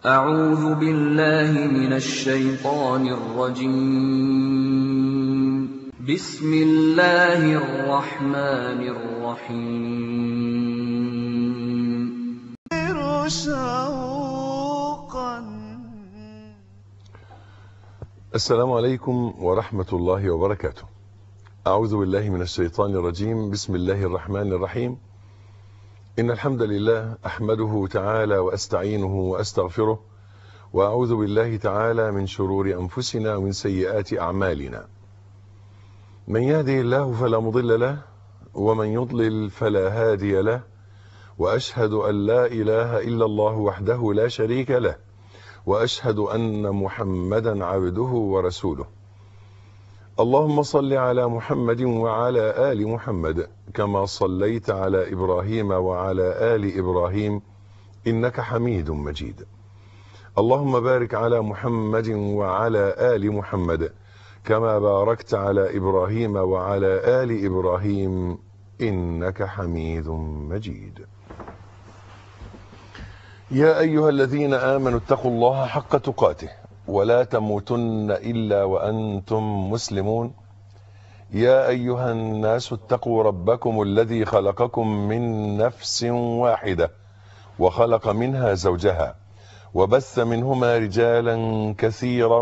أعوذ بالله من الشيطان الرجيم بسم الله الرحمن الرحيم شوقا السلام عليكم ورحمة الله وبركاته أعوذ بالله من الشيطان الرجيم بسم الله الرحمن الرحيم إن الحمد لله أحمده تعالى وأستعينه وأستغفره وأعوذ بالله تعالى من شرور أنفسنا ومن سيئات أعمالنا من يهده الله فلا مضل له ومن يضلل فلا هادي له وأشهد أن لا إله إلا الله وحده لا شريك له وأشهد أن محمدا عبده ورسوله اللهم صل على محمد وعلى آل محمد كما صليت على إبراهيم وعلى آل إبراهيم إنك حميد مجيد اللهم بارك على محمد وعلى آل محمد كما باركت على إبراهيم وعلى آل إبراهيم إنك حميد مجيد يا أيها الذين آمنوا اتقوا الله حق تقاته ولا تموتن إلا وأنتم مسلمون يا أيها الناس اتقوا ربكم الذي خلقكم من نفس واحدة وخلق منها زوجها وبث منهما رجالا كثيرا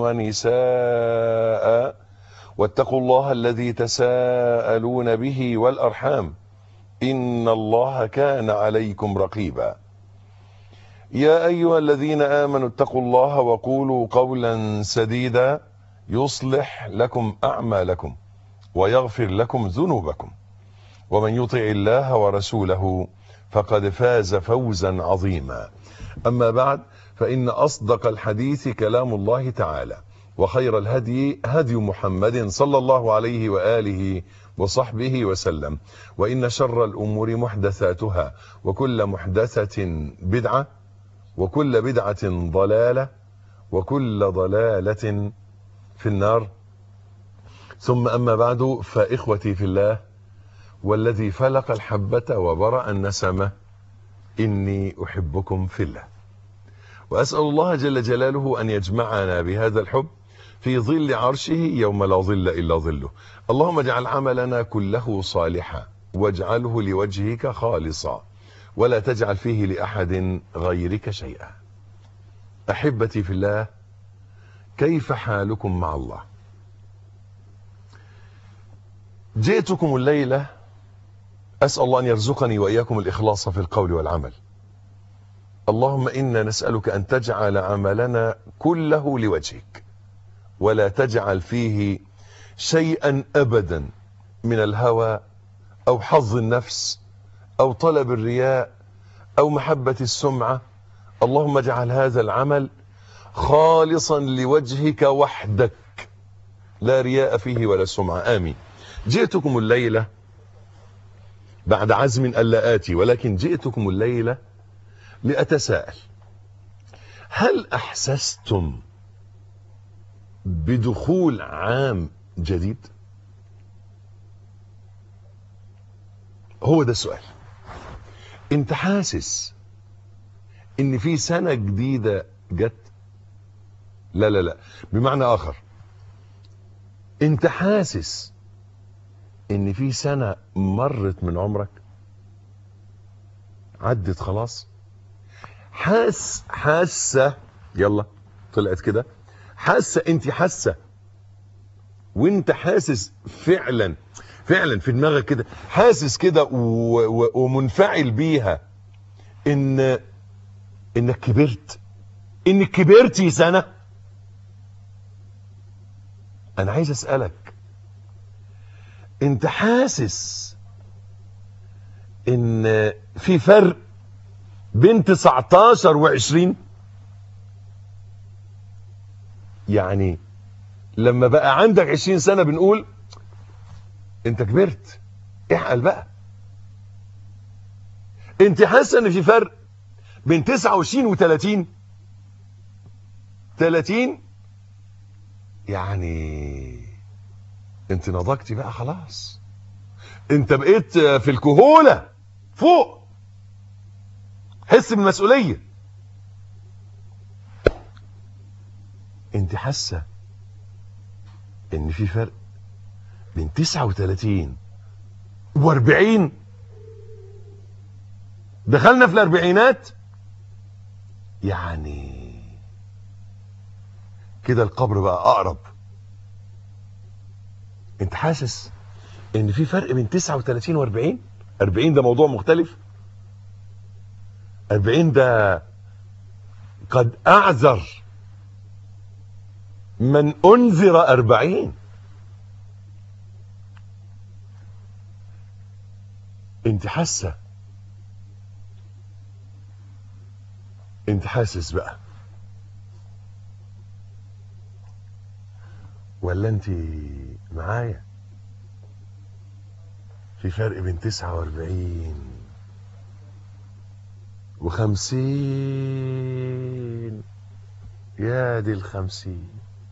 ونساء واتقوا الله الذي تساءلون به والأرحام إن الله كان عليكم رقيبا يا أيها الذين آمنوا اتقوا الله وقولوا قولا سديدا يصلح لكم أعمالكم ويغفر لكم ذنوبكم ومن يطع الله ورسوله فقد فاز فوزا عظيما أما بعد فإن أصدق الحديث كلام الله تعالى وخير الهدي هدي محمد صلى الله عليه وآله وصحبه وسلم وإن شر الأمور محدثاتها وكل محدثة بدعة وكل بدعة ضلالة وكل ضلالة في النار ثم أما بعد فإخوتي في الله والذي فلق الحبة وبرأ النسمة إني أحبكم في الله وأسأل الله جل جلاله أن يجمعنا بهذا الحب في ظل عرشه يوم لا ظل إلا ظله اللهم اجعل عملنا كله صالحا واجعله لوجهك خالصا ولا تجعل فيه لأحد غيرك شيئا أحبتي في الله كيف حالكم مع الله جئتكم الليلة أسأل الله أن يرزقني وإياكم الإخلاص في القول والعمل اللهم إنا نسألك أن تجعل عملنا كله لوجهك ولا تجعل فيه شيئا أبدا من الهوى أو حظ النفس أو طلب الرياء أو محبة السمعة اللهم اجعل هذا العمل خالصا لوجهك وحدك لا رياء فيه ولا سمعة آمين جئتكم الليلة بعد عزم ألا آتي ولكن جئتكم الليلة لأتساءل هل أحسستم بدخول عام جديد هو ده السؤال انت حاسس ان في سنة جديدة جت لا لا لا بمعنى اخر انت حاسس ان في سنة مرت من عمرك عدت خلاص حاس حاسة يلا طلعت كده حاسة انت حاسة وانت حاسس فعلا فعلا في دماغك كده حاسس كده ومنفعل بيها ان انك كبرت انك كبرتي سنة انا عايز اسألك انت حاسس ان في فرق بين 19 و20 يعني لما بقى عندك 20 سنة بنقول انت كبرت احقل بقى انت حاسه ان في فرق بين 29 و30 30 يعني انت نضجتي بقى خلاص انت بقيت في الكهولة فوق حس بالمسؤولية انت حاسه ان في فرق بين 39 و40 دخلنا في الاربعينات يعني كده القبر بقى اقرب انت حاسس ان في فرق بين 39 و40 40 ده موضوع مختلف 40 ده قد اعذر من انذر أربعين انت حاسه انت حاسس بقى ولا انت معايا في فرق بين تسعة واربعين وخمسين يا دي الخمسين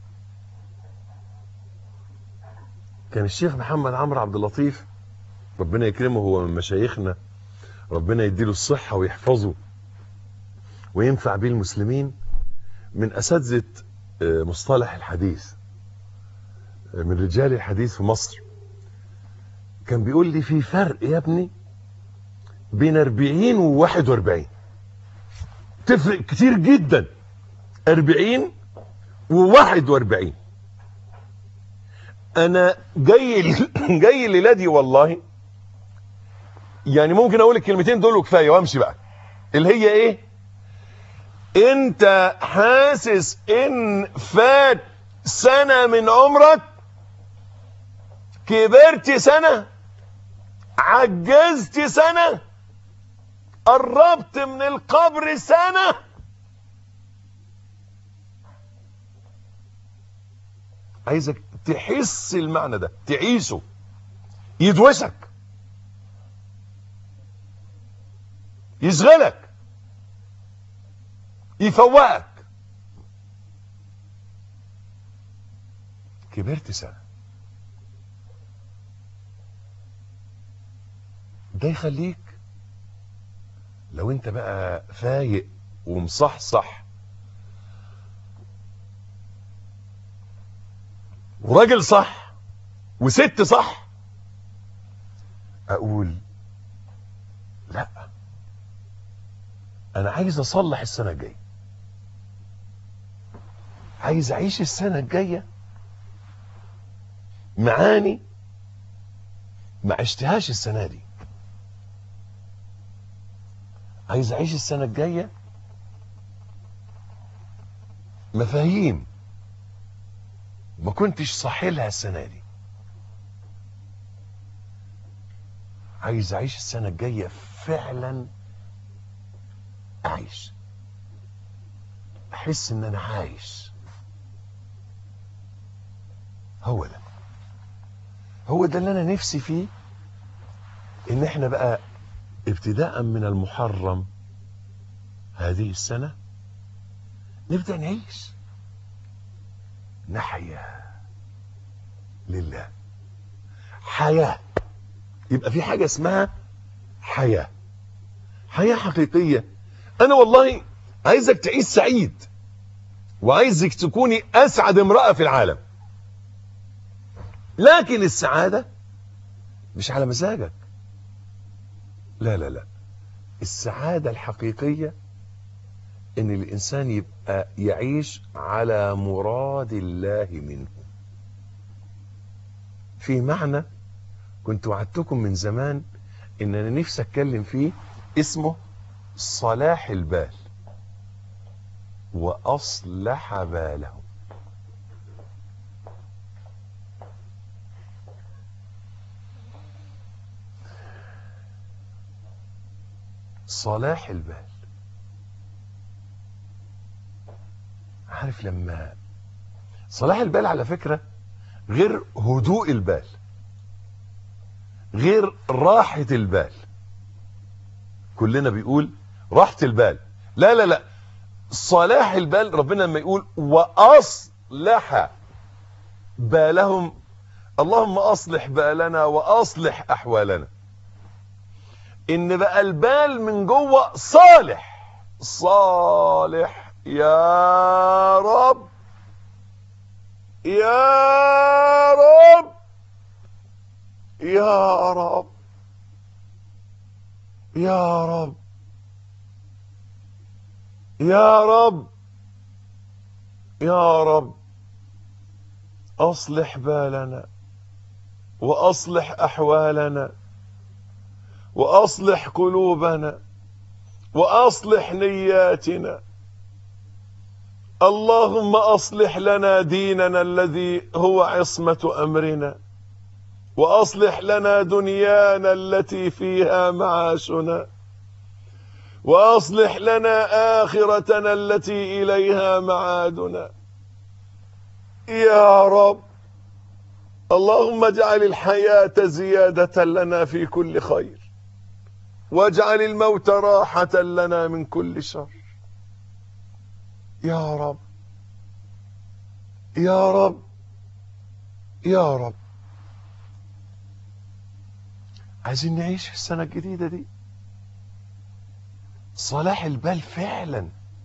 كان الشيخ محمد عمرو عبد اللطيف ربنا يكرمه هو من مشايخنا ربنا يديله الصحة ويحفظه وينفع بيه المسلمين من أساتذة آه، مصطلح الحديث آه، من رجال الحديث في مصر كان بيقول لي في فرق يا ابني بين 40 و 41 تفرق كتير جدا 40 و 41 انا جاي جاي الليله دي والله يعني ممكن اقول الكلمتين دول وكفايه وامشي بقى اللي هي ايه انت حاسس ان فات سنه من عمرك كبرت سنه عجزت سنه قربت من القبر سنه عايزك تحس المعنى ده تعيشه يدوسك يشغلك يفوقك كبرت سنة ده يخليك لو انت بقى فايق ومصحصح وراجل صح وست صح اقول لا انا عايز اصلح السنه الجايه عايز اعيش السنه الجايه معاني ما عشتهاش السنه دي عايز اعيش السنه الجايه مفاهيم ما كنتش صاحلها السنه دي عايز اعيش السنه الجايه فعلا اعيش احس ان انا عايش هو ده هو ده اللي انا نفسي فيه ان احنا بقى ابتداء من المحرم هذه السنه نبدا نعيش نحيا لله حياه يبقى في حاجه اسمها حياه حياه حقيقيه انا والله عايزك تعيش سعيد وعايزك تكوني اسعد امراه في العالم لكن السعاده مش على مزاجك لا لا لا السعاده الحقيقيه ان الانسان يبقى يعيش على مراد الله منه في معنى كنت وعدتكم من زمان ان انا نفسي اتكلم فيه اسمه صلاح البال واصلح باله صلاح البال عارف لما صلاح البال على فكرة غير هدوء البال غير راحة البال كلنا بيقول راحة البال لا لا لا صلاح البال ربنا لما يقول وأصلح بالهم اللهم أصلح بالنا وأصلح أحوالنا إن بقى البال من جوه صالح صالح يا رب يا رب يا رب يا رب يا رب يا رب اصلح بالنا واصلح احوالنا واصلح قلوبنا واصلح نياتنا اللهم اصلح لنا ديننا الذي هو عصمه امرنا واصلح لنا دنيانا التي فيها معاشنا واصلح لنا اخرتنا التي اليها معادنا يا رب اللهم اجعل الحياه زياده لنا في كل خير واجعل الموت راحه لنا من كل شر يا رب يا رب يا رب عايزين نعيش في السنة الجديدة دي صلاح البال فعلا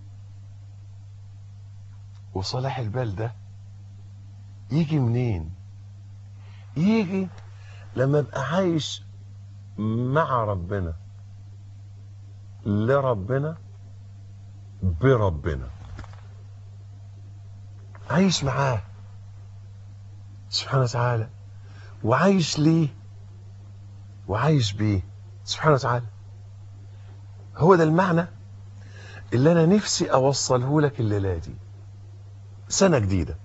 وصلاح البال ده يجي منين يجي لما ابقى عايش مع ربنا لربنا بربنا عايش معاه سبحانه وتعالى وعايش ليه وعايش بيه سبحانه وتعالى هو ده المعنى اللي انا نفسي اوصله لك الليله دي سنه جديده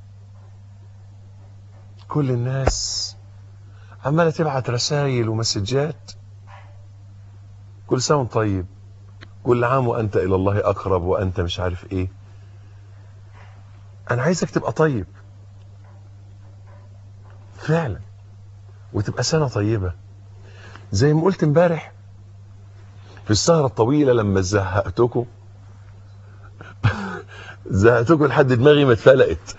كل الناس عماله تبعت رسائل ومسجات كل سنه وانت طيب كل عام وانت الى الله اقرب وانت مش عارف ايه انا عايزك تبقى طيب فعلا وتبقى سنه طيبه زي ما قلت امبارح في السهرة الطويلة لما زهقتكم زهقتكم لحد دماغي ما اتفلقت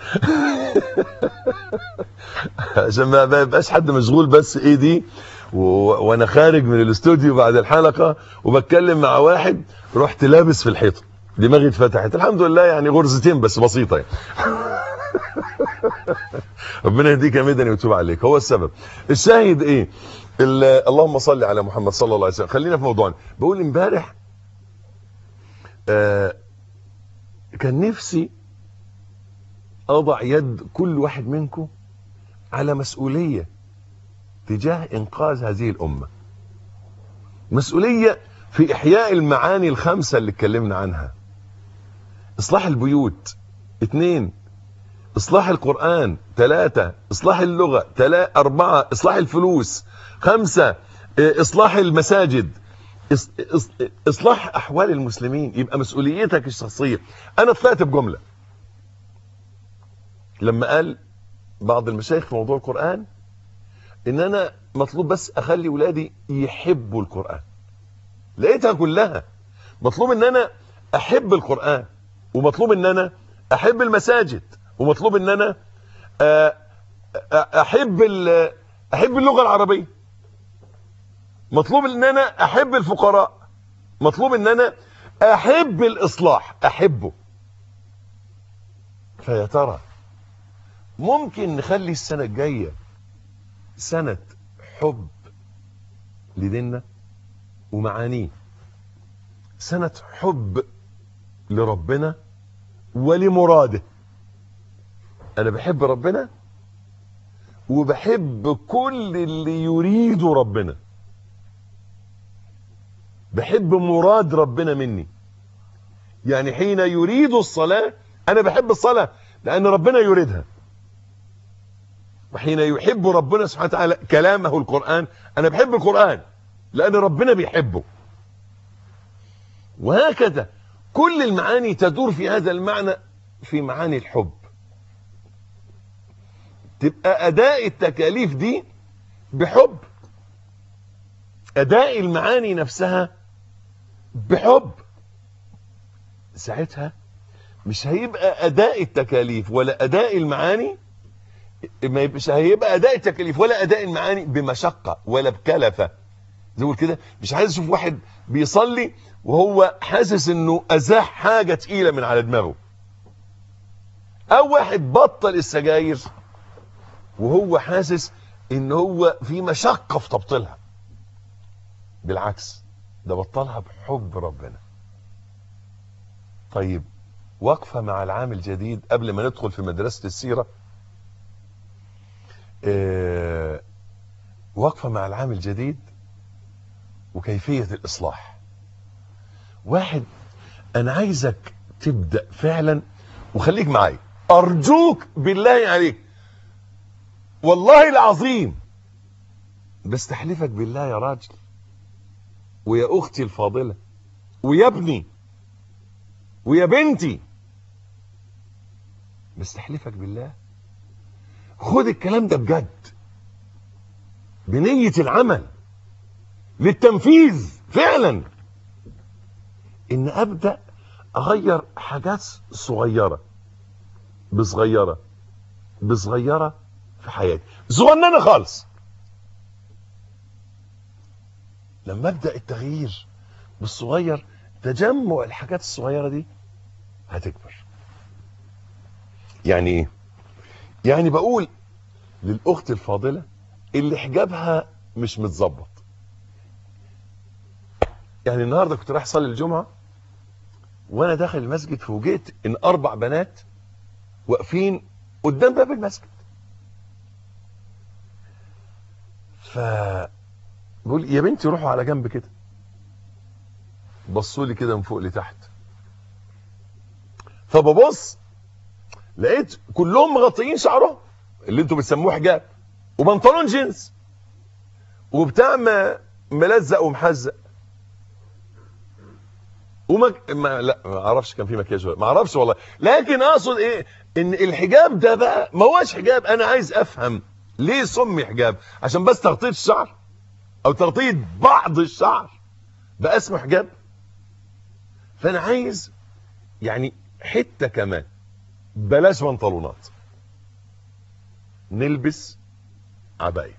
عشان ما ما يبقاش حد مشغول بس ايه دي و... وانا خارج من الاستوديو بعد الحلقة وبتكلم مع واحد رحت لابس في الحيطة دماغي اتفتحت الحمد لله يعني غرزتين بس بسيطة يعني ربنا يهديك يا مدني ويتوب عليك هو السبب الشاهد ايه اللهم صل على محمد صلى الله عليه وسلم خلينا في موضوعنا بقول امبارح آه كان نفسي اضع يد كل واحد منكم على مسؤولية تجاه انقاذ هذه الامة مسؤولية في احياء المعاني الخمسة اللي اتكلمنا عنها اصلاح البيوت اثنين اصلاح القرآن ثلاثة اصلاح اللغة ثلاثة اربعة اصلاح الفلوس خمسة اصلاح المساجد اصلاح احوال المسلمين يبقى مسؤوليتك الشخصية انا طلعت بجملة لما قال بعض المشايخ في موضوع القرآن ان انا مطلوب بس اخلي ولادي يحبوا القرآن لقيتها كلها مطلوب ان انا احب القرآن ومطلوب ان انا احب المساجد ومطلوب ان انا احب احب اللغة العربية مطلوب ان انا احب الفقراء مطلوب ان انا احب الاصلاح احبه فيا ترى ممكن نخلي السنة الجاية سنة حب لديننا ومعانيه سنة حب لربنا ولمراده انا بحب ربنا وبحب كل اللي يريد ربنا بحب مراد ربنا مني يعني حين يريد الصلاة انا بحب الصلاة لان ربنا يريدها وحين يحب ربنا سبحانه وتعالى كلامه القرآن انا بحب القرآن لان ربنا بيحبه وهكذا كل المعاني تدور في هذا المعنى في معاني الحب تبقى اداء التكاليف دي بحب اداء المعاني نفسها بحب ساعتها مش هيبقى اداء التكاليف ولا اداء المعاني ما مش هيبقى اداء التكاليف ولا اداء المعاني بمشقة ولا بكلفة زي كده مش عايز اشوف واحد بيصلي وهو حاسس انه ازاح حاجة تقيلة من على دماغه او واحد بطل السجاير وهو حاسس ان هو في مشقة في تبطيلها بالعكس ده بطلها بحب ربنا طيب وقفة مع العام الجديد قبل ما ندخل في مدرسة السيرة اه وقفة مع العام الجديد وكيفية الإصلاح واحد أنا عايزك تبدأ فعلا وخليك معايا أرجوك بالله عليك والله العظيم بستحلفك بالله يا راجل ويا أختي الفاضلة ويا ابني ويا بنتي بستحلفك بالله خد الكلام ده بجد بنية العمل للتنفيذ فعلا ان ابدأ اغير حاجات صغيرة بصغيرة بصغيرة في حياتي صغننة خالص لما ابدأ التغيير بالصغير تجمع الحاجات الصغيرة دي هتكبر يعني ايه يعني بقول للاخت الفاضلة اللي حجابها مش متظبط يعني النهارده كنت رايح اصلي الجمعه وانا داخل المسجد فوجئت ان اربع بنات واقفين قدام باب المسجد ف بقول يا بنتي روحوا على جنب كده بصوا لي كده من فوق لتحت فببص لقيت كلهم مغطيين شعرهم اللي انتوا بتسموه حجاب وبنطلون جينز وبتاع ملزق ومحزق وما ما لا ما اعرفش كان في مكياج ولا ما اعرفش والله لكن اقصد ايه ان الحجاب ده بقى ما هوش حجاب انا عايز افهم ليه سمي حجاب عشان بس تغطيه الشعر او تغطيه بعض الشعر بقى اسمه حجاب فانا عايز يعني حته كمان بلاش بنطلونات نلبس عبايه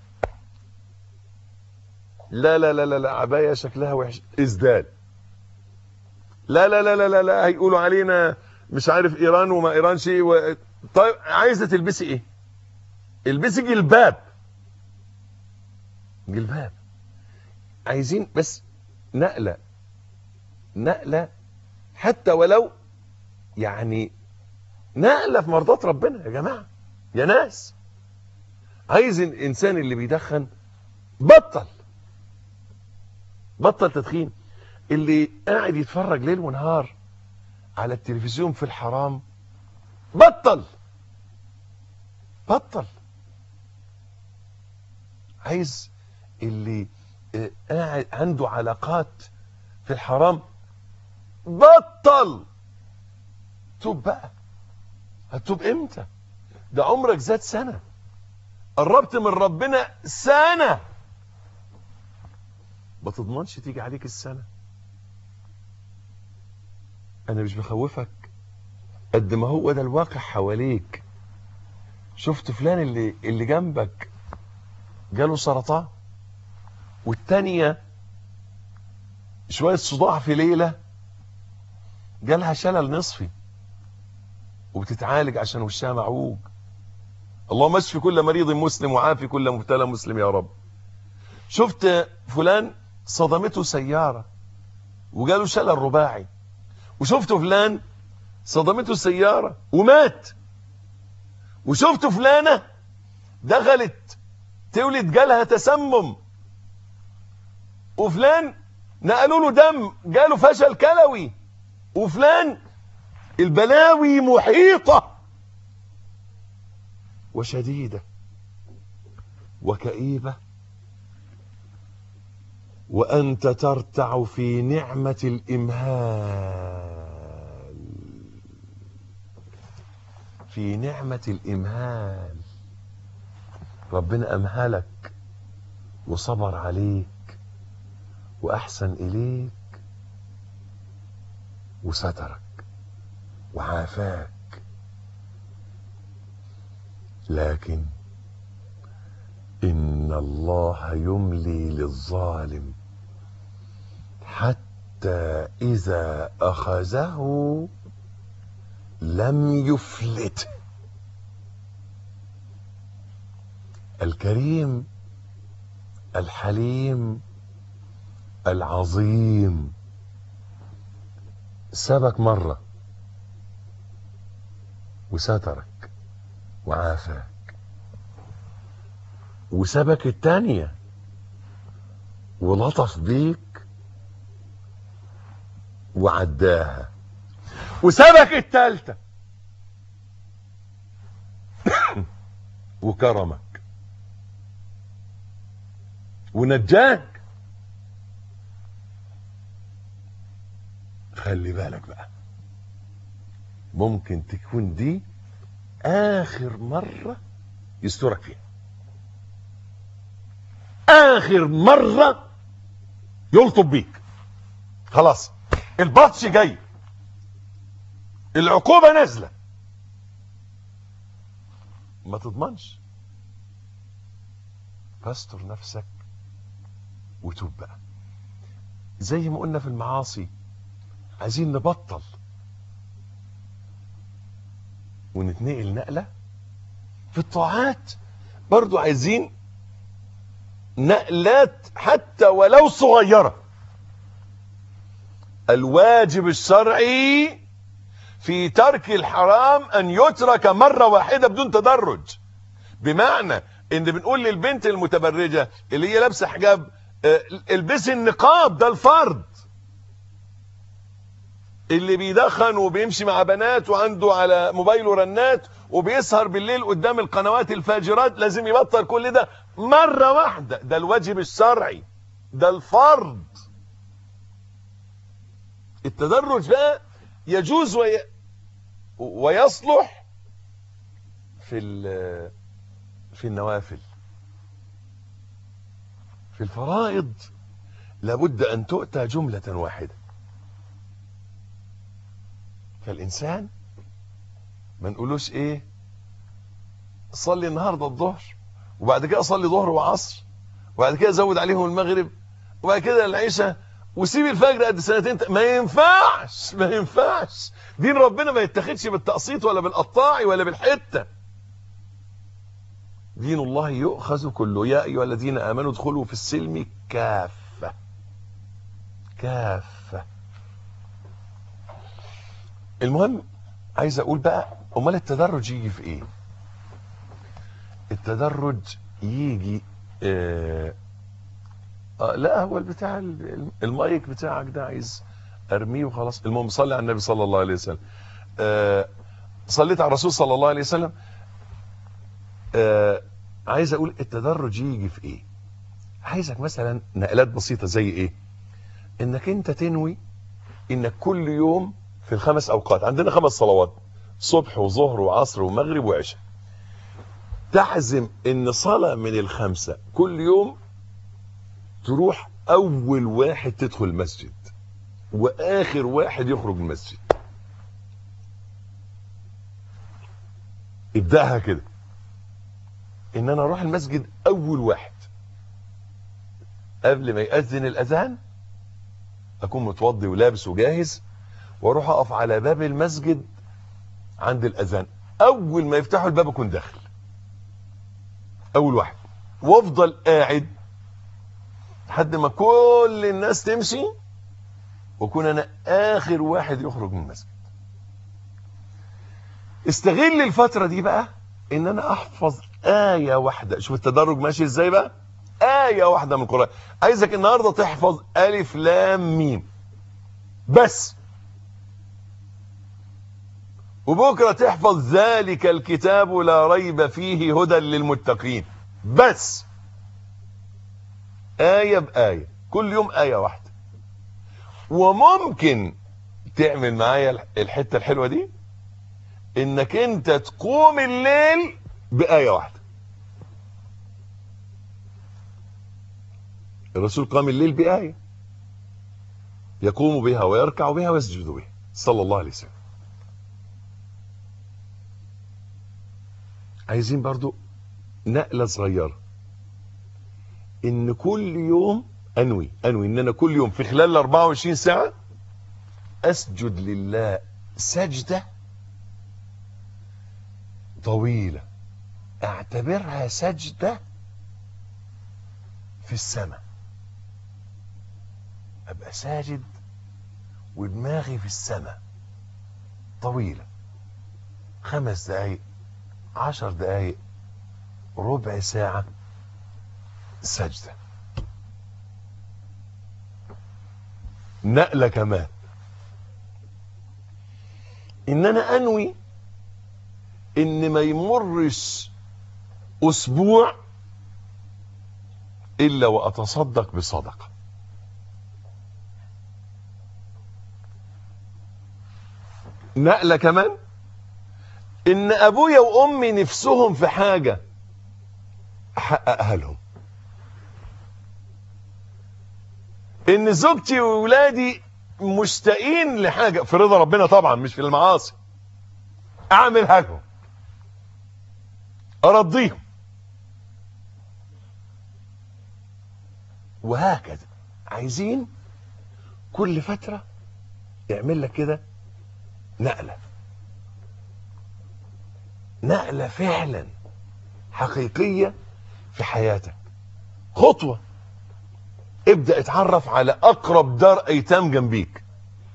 لا لا لا لا لا عبايه شكلها وحش ازدال لا لا لا لا لا, لا هيقولوا علينا مش عارف ايران وما ايران شيء و... طيب عايزه تلبسي ايه البسي جلباب جلباب عايزين بس نقله نقله حتى ولو يعني نقله في مرضات ربنا يا جماعه يا ناس عايز الانسان اللي بيدخن بطل بطل تدخين اللي قاعد يتفرج ليل ونهار على التلفزيون في الحرام بطل بطل عايز اللي قاعد عنده علاقات في الحرام بطل توب بقى هتوب امتى ده عمرك زاد سنة قربت من ربنا سنة ما تضمنش تيجي عليك السنه انا مش بخوفك قد ما هو ده الواقع حواليك شفت فلان اللي اللي جنبك جاله سرطان والتانية شوية صداع في ليلة جالها شلل نصفي وبتتعالج عشان وشها معوج اللهم اشفي كل مريض مسلم وعافي كل مبتلى مسلم يا رب شفت فلان صدمته سيارة وجاله شلل رباعي وشفت فلان صدمته السيارة ومات وشفت فلانة دخلت تولد جالها تسمم وفلان نقلوا له دم جاله فشل كلوي وفلان البلاوي محيطة وشديدة وكئيبة وأنت ترتع في نعمة الإمهال في نعمة الإمهال ربنا أمهلك وصبر عليك وأحسن إليك وسترك وعافاك لكن إن الله يملي للظالم حتى إذا أخذه لم يفلته الكريم الحليم العظيم سبك مرة وسترك وعافاك وسبك التانية ولطف بيك وعداها وسبك التالتة وكرمك ونجاك خلي بالك بقى ممكن تكون دي اخر مرة يسترك فيها اخر مرة يلطب بيك خلاص البطش جاي العقوبة نازلة ما تضمنش فاستر نفسك وتوب بقى زي ما قلنا في المعاصي عايزين نبطل ونتنقل نقلة في الطاعات برضو عايزين نقلات حتى ولو صغيرة الواجب الشرعي في ترك الحرام ان يترك مرة واحدة بدون تدرج بمعنى ان بنقول للبنت المتبرجة اللي هي لابسة حجاب اه، البسي النقاب ده الفرض اللي بيدخن وبيمشي مع بنات وعنده على موبايله رنات وبيسهر بالليل قدام القنوات الفاجرات لازم يبطل كل ده مرة واحدة ده الواجب الشرعي ده الفرض التدرج بقى يجوز وي... ويصلح في ال... في النوافل في الفرائض لابد ان تؤتى جملة واحدة فالانسان ما نقولوش ايه صلي النهارده الظهر وبعد كده صلي ظهر وعصر وبعد كده زود عليهم المغرب وبعد كده العشاء وسيب الفجر قد سنتين ما ينفعش ما ينفعش دين ربنا ما يتخذش بالتقسيط ولا بالقطاع ولا بالحته دين الله يؤخذ كله يا ايها الذين امنوا ادخلوا في السلم كافه كافه المهم عايز اقول بقى امال التدرج يجي في ايه التدرج يجي آه آه لا هو البتاع ال- المايك بتاعك ده عايز ارميه وخلاص المهم صلي على النبي صلى الله عليه وسلم آه صليت على الرسول صلى الله عليه وسلم آه عايز اقول التدرج يجي في ايه عايزك مثلا نقلات بسيطة زي ايه انك انت تنوي انك كل يوم في الخمس اوقات عندنا خمس صلوات صبح وظهر وعصر ومغرب وعشاء تحزم ان صلاة من الخمسة كل يوم تروح اول واحد تدخل المسجد واخر واحد يخرج من المسجد ابدأها كده ان انا اروح المسجد اول واحد قبل ما يأذن الاذان اكون متوضي ولابس وجاهز واروح اقف على باب المسجد عند الاذان اول ما يفتحوا الباب اكون داخل اول واحد وافضل قاعد لحد ما كل الناس تمشي واكون انا اخر واحد يخرج من المسجد استغل الفترة دي بقى ان انا احفظ آية واحدة شوف التدرج ماشي ازاي بقى آية واحدة من القرآن عايزك النهاردة تحفظ ألف لام ميم بس وبكرة تحفظ ذلك الكتاب لا ريب فيه هدى للمتقين بس آية بآية كل يوم آية واحدة وممكن تعمل معايا الحتة الحلوة دي انك انت تقوم الليل بآية واحدة الرسول قام الليل بآية يقوم بها ويركع بها ويسجد بها صلى الله عليه وسلم عايزين برضو نقلة صغيرة ان كل يوم انوي انوي ان انا كل يوم في خلال ال 24 ساعة اسجد لله سجدة طويلة اعتبرها سجدة في السماء ابقى ساجد ودماغي في السماء طويلة خمس دقايق عشر دقايق ربع ساعة سجدة نقلة كمان ان انا انوي ان ما يمرش اسبوع الا واتصدق بصدقه نقله كمان ان ابويا وامي نفسهم في حاجه احققها لهم ان زوجتي وولادي مشتاقين لحاجه في رضا ربنا طبعا مش في المعاصي اعملها لهم ارضيهم وهكذا عايزين كل فتره يعمل لك كده نقله نقله فعلا حقيقيه في حياتك خطوه ابدا اتعرف على اقرب دار ايتام جنبيك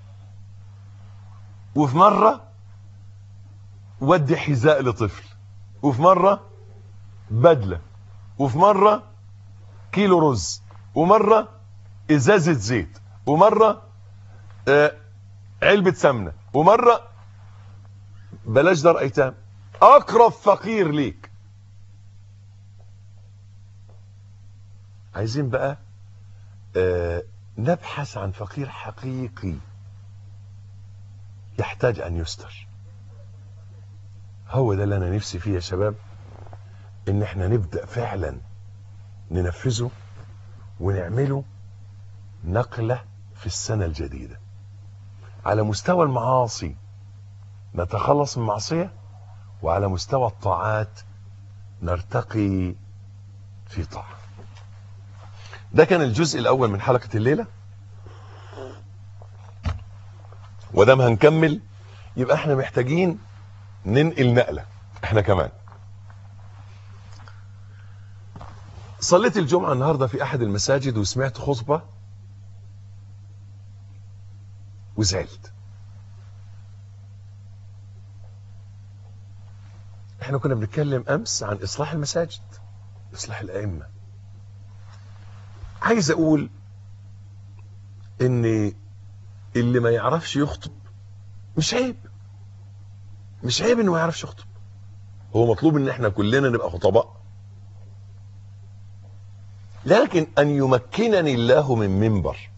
وفي مره ودي حذاء لطفل وفي مره بدله وفي مره كيلو رز ومره ازازه زيت ومره آه علبه سمنه ومره بلاش دار ايتام اقرب فقير ليك عايزين بقى آه نبحث عن فقير حقيقي يحتاج ان يستر هو ده اللي انا نفسي فيه يا شباب ان احنا نبدا فعلا ننفذه ونعمله نقله في السنه الجديده على مستوى المعاصي نتخلص من معصيه وعلى مستوى الطاعات نرتقي في طاعه ده كان الجزء الاول من حلقه الليله ودام هنكمل يبقى احنا محتاجين ننقل نقله احنا كمان صليت الجمعه النهارده في احد المساجد وسمعت خطبه وزعلت احنا كنا بنتكلم امس عن اصلاح المساجد اصلاح الائمه عايز اقول ان اللي ما يعرفش يخطب مش عيب مش عيب انه ما يعرفش يخطب هو مطلوب ان احنا كلنا نبقى خطباء لكن ان يمكنني الله من منبر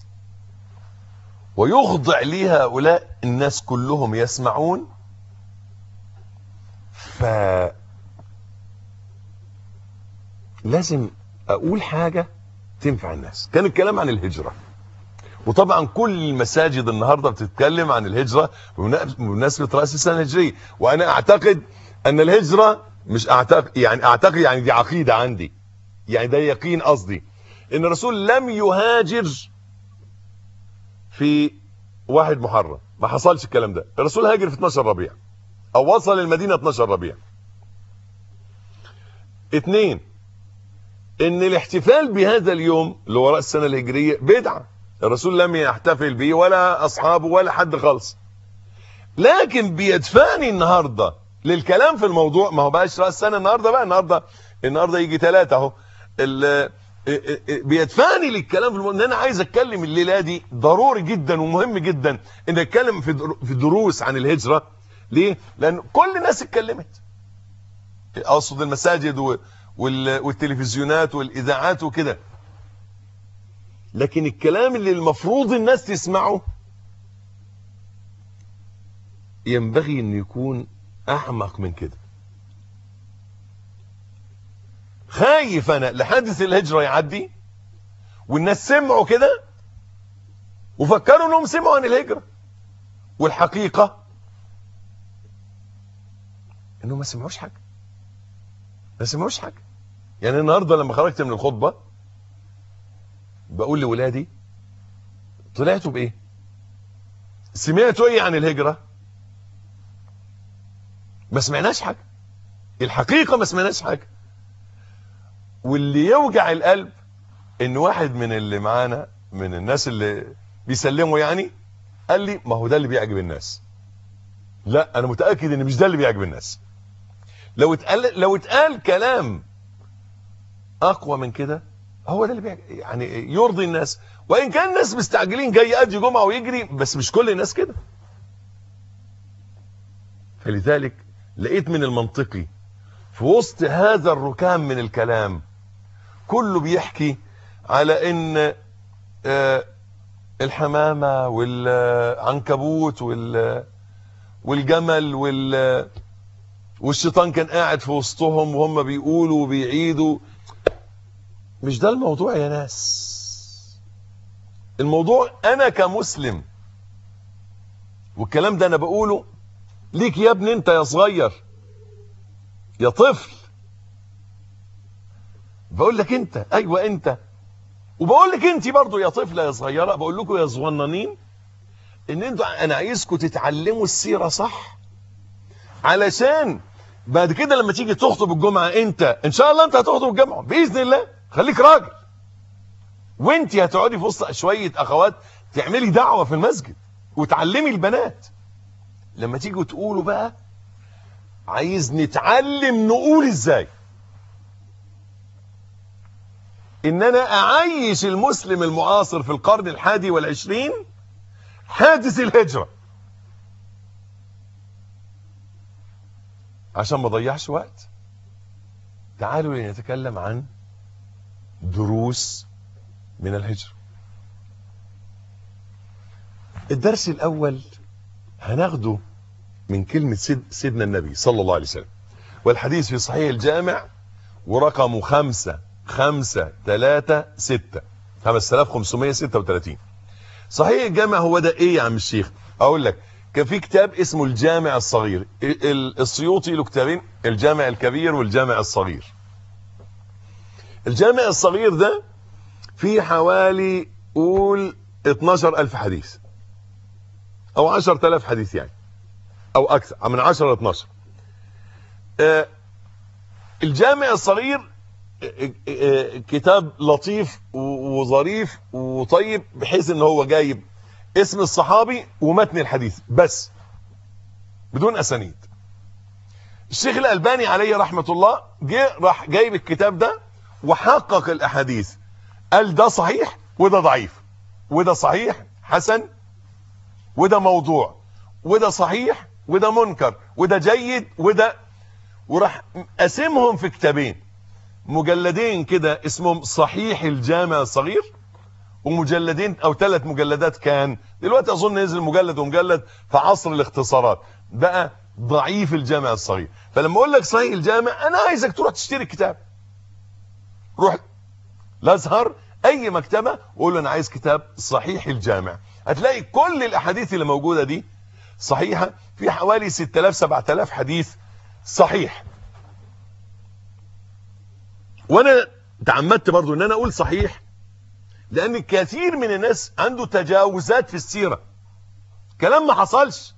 ويخضع لي هؤلاء الناس كلهم يسمعون ف لازم اقول حاجه تنفع الناس كان الكلام عن الهجرة وطبعا كل المساجد النهاردة بتتكلم عن الهجرة بمناسبة رأس السنة الهجرية وأنا أعتقد أن الهجرة مش أعتقد يعني أعتقد يعني دي عقيدة عندي يعني ده يقين قصدي إن الرسول لم يهاجر في واحد محرم ما حصلش الكلام ده الرسول هاجر في 12 ربيع أو وصل المدينة 12 ربيع اتنين ان الاحتفال بهذا اليوم اللي وراء السنه الهجريه بدعه الرسول لم يحتفل به ولا اصحابه ولا حد خالص لكن بيدفعني النهارده للكلام في الموضوع ما هو بقاش راس السنه النهارده بقى النهارده النهارده يجي ثلاثه اهو بيدفعني للكلام في الموضوع ان انا عايز اتكلم الليله دي ضروري جدا ومهم جدا ان اتكلم في في دروس عن الهجره ليه؟ لان كل الناس اتكلمت اقصد المساجد و والتلفزيونات والاذاعات وكده لكن الكلام اللي المفروض الناس تسمعه ينبغي انه يكون اعمق من كده خايف انا لحادث الهجرة يعدي والناس سمعوا كده وفكروا انهم سمعوا عن الهجرة والحقيقة انهم ما سمعوش حاجة ما سمعوش حاجة يعني النهاردة لما خرجت من الخطبة بقول لولادي طلعتوا بايه سمعتوا ايه عن الهجرة ما سمعناش حاجة الحقيقة ما سمعناش حاجة واللي يوجع القلب ان واحد من اللي معانا من الناس اللي بيسلموا يعني قال لي ما هو ده اللي بيعجب الناس لا انا متاكد ان مش ده اللي بيعجب الناس لو اتقال لو اتقال كلام اقوى من كده هو ده اللي بيعجب يعني يرضي الناس وان كان الناس مستعجلين جاي يأدي جمعه ويجري بس مش كل الناس كده فلذلك لقيت من المنطقي في وسط هذا الركام من الكلام كله بيحكي على ان آه، الحمامة والعنكبوت وال والجمل وال والشيطان كان قاعد في وسطهم وهم بيقولوا وبيعيدوا مش ده الموضوع يا ناس الموضوع انا كمسلم والكلام ده انا بقوله ليك يا ابني انت يا صغير يا طفل بقول لك انت ايوه انت وبقول لك انت برضو يا طفله يا صغيره بقول لكم يا صغننين ان انتوا انا عايزكم تتعلموا السيره صح علشان بعد كده لما تيجي تخطب الجمعه انت ان شاء الله انت هتخطب الجمعه باذن الله خليك راجل وانت هتقعدي في وسط شويه اخوات تعملي دعوه في المسجد وتعلمي البنات لما تيجوا تقولوا بقى عايز نتعلم نقول ازاي ان انا اعيش المسلم المعاصر في القرن الحادي والعشرين حادث الهجرة عشان ما ضيعش وقت تعالوا لنتكلم عن دروس من الهجرة الدرس الاول هناخده من كلمة سيد سيدنا النبي صلى الله عليه وسلم والحديث في صحيح الجامع ورقمه خمسة خمسة ثلاثة ستة خمسة آلاف خمسمية ستة وثلاثين صحيح الجامع هو ده ايه يا عم الشيخ اقول لك كان في كتاب اسمه الجامع الصغير ال- ال- السيوطي له كتابين الجامع الكبير والجامع الصغير الجامع الصغير ده فيه حوالي قول 12 ألف حديث او 10000 حديث يعني او اكثر من 10 ل 12 آه، الجامع الصغير آه، آه، كتاب لطيف و- وظريف وطيب بحيث ان هو جايب اسم الصحابي ومتن الحديث بس بدون اسانيد الشيخ الالباني عليه رحمه الله جه راح جايب الكتاب ده وحقق الاحاديث قال ده صحيح وده ضعيف وده صحيح حسن وده موضوع وده صحيح وده منكر وده جيد وده وراح قاسمهم في كتابين مجلدين كده اسمهم صحيح الجامع الصغير ومجلدين او ثلاث مجلدات كان دلوقتي اظن نزل مجلد ومجلد في عصر الاختصارات بقى ضعيف الجامع الصغير فلما اقول لك صحيح الجامع انا عايزك تروح تشتري الكتاب روح الازهر اي مكتبه وقول له انا عايز كتاب صحيح الجامع هتلاقي كل الاحاديث اللي موجوده دي صحيحه في حوالي 6000 7000 حديث صحيح وانا تعمدت برضو ان انا اقول صحيح لان كثير من الناس عنده تجاوزات في السيره كلام ما حصلش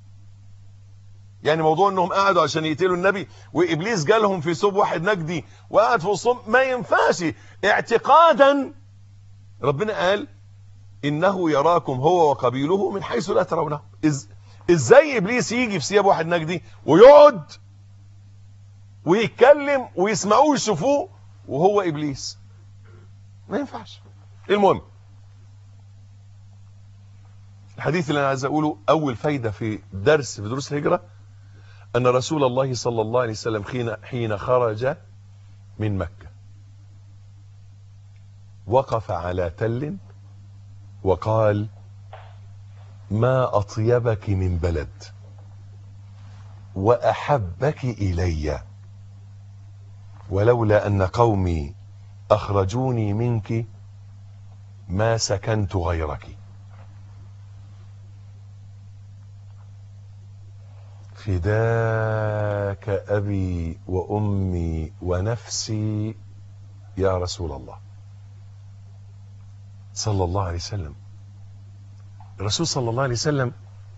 يعني موضوع انهم قعدوا عشان يقتلوا النبي وابليس جالهم في ثوب واحد نجدي وقعد في وسطهم ما ينفعش اعتقادا ربنا قال انه يراكم هو وقبيله من حيث لا ترونه إز ازاي ابليس يجي في ثياب واحد نجدي ويقعد ويتكلم ويسمعوه ويشوفوه وهو ابليس ما ينفعش المهم الحديث اللي انا عايز اقوله اول فايده في درس في دروس الهجره ان رسول الله صلى الله عليه وسلم حين حين خرج من مكه وقف على تل وقال ما اطيبك من بلد واحبك الي ولولا ان قومي اخرجوني منك ما سكنت غيرك فداك ابي وامي ونفسي يا رسول الله صلى الله عليه وسلم الرسول صلى الله عليه وسلم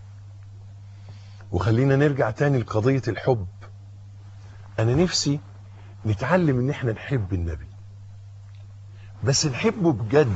وخلينا نرجع تاني لقضية الحب انا نفسي نتعلم ان احنا نحب النبي بس نحبه بجد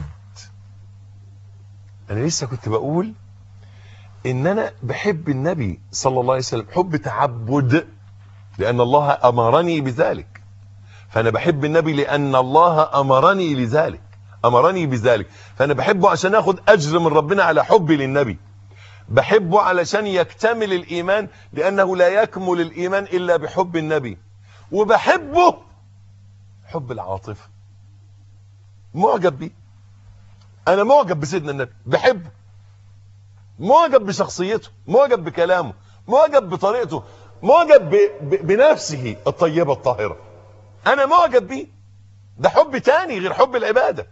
انا لسه كنت بقول ان انا بحب النبي صلى الله عليه وسلم حب تعبد لان الله امرني بذلك فانا بحب النبي لان الله امرني لذلك امرني بذلك فانا بحبه عشان اخد اجر من ربنا على حبي للنبي بحبه علشان يكتمل الايمان لانه لا يكمل الايمان الا بحب النبي وبحبه حب العاطفه معجب بيه انا معجب بسيدنا النبي بحبه معجب بشخصيته معجب بكلامه معجب بطريقته معجب ب... ب... بنفسه الطيبة الطاهرة انا معجب بيه ده حب تاني غير حب العبادة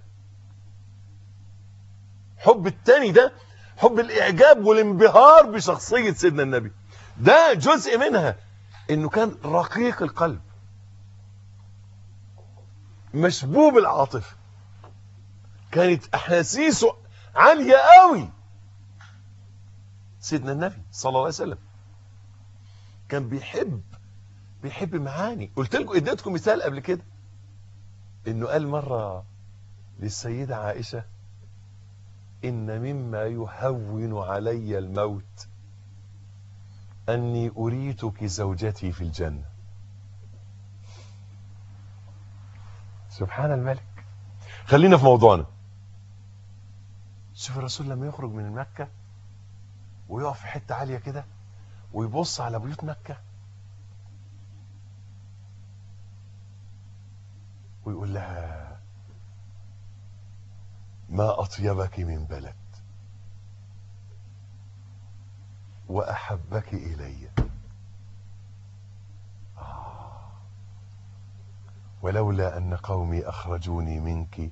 حب التاني ده حب الاعجاب والانبهار بشخصية سيدنا النبي ده جزء منها انه كان رقيق القلب مشبوب العاطفة كانت احاسيسه عالية قوي سيدنا النبي صلى الله عليه وسلم كان بيحب بيحب معاني قلت لكم اديتكم مثال قبل كده انه قال مرة للسيدة عائشة ان مما يهون علي الموت اني اريتك زوجتي في الجنة سبحان الملك خلينا في موضوعنا شوف الرسول لما يخرج من مكة ويقف في حتة عالية كده ويبص على بيوت مكة ويقول لها ما أطيبك من بلد وأحبك إلي آه. ولولا أن قومي أخرجوني منك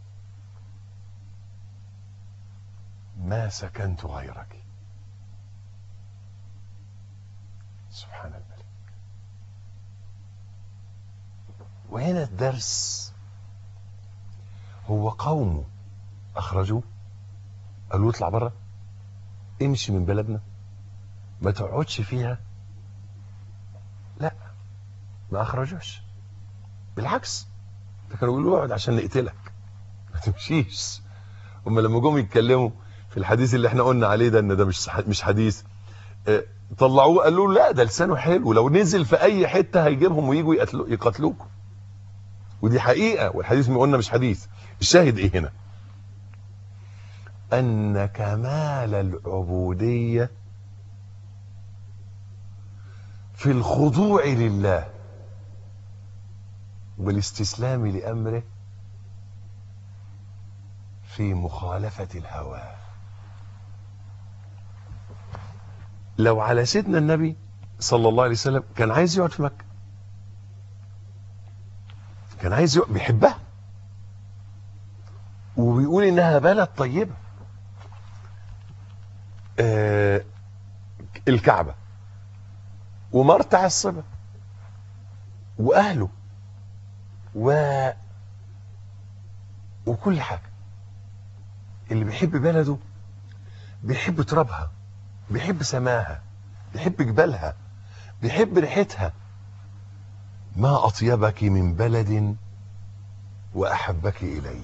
ما سكنت غيرك سبحان الملك وهنا الدرس هو قومه اخرجوه قالوا اطلع بره امشي من بلدنا ما تقعدش فيها لا ما اخرجوش بالعكس ده كانوا بيقولوا اقعد عشان نقتلك ما تمشيش هم لما جم يتكلموا في الحديث اللي احنا قلنا عليه ده ان ده مش مش حديث اه طلعوه قالوا له لا ده لسانه حلو لو نزل في اي حته هيجيبهم ويجوا يقتلوا يقتلوكم ودي حقيقه والحديث ما قلنا مش حديث الشاهد ايه هنا ان كمال العبوديه في الخضوع لله والاستسلام لامره في مخالفه الهوى لو على سيدنا النبي صلى الله عليه وسلم كان عايز يقعد في مكة كان عايز يقعد بيحبها وبيقول انها بلد طيبة آه الكعبة ومرتع الصبا واهله و وكل حاجة اللي بيحب بلده بيحب ترابها بيحب سماها بيحب جبالها بيحب ريحتها ما أطيبك من بلد وأحبك إلي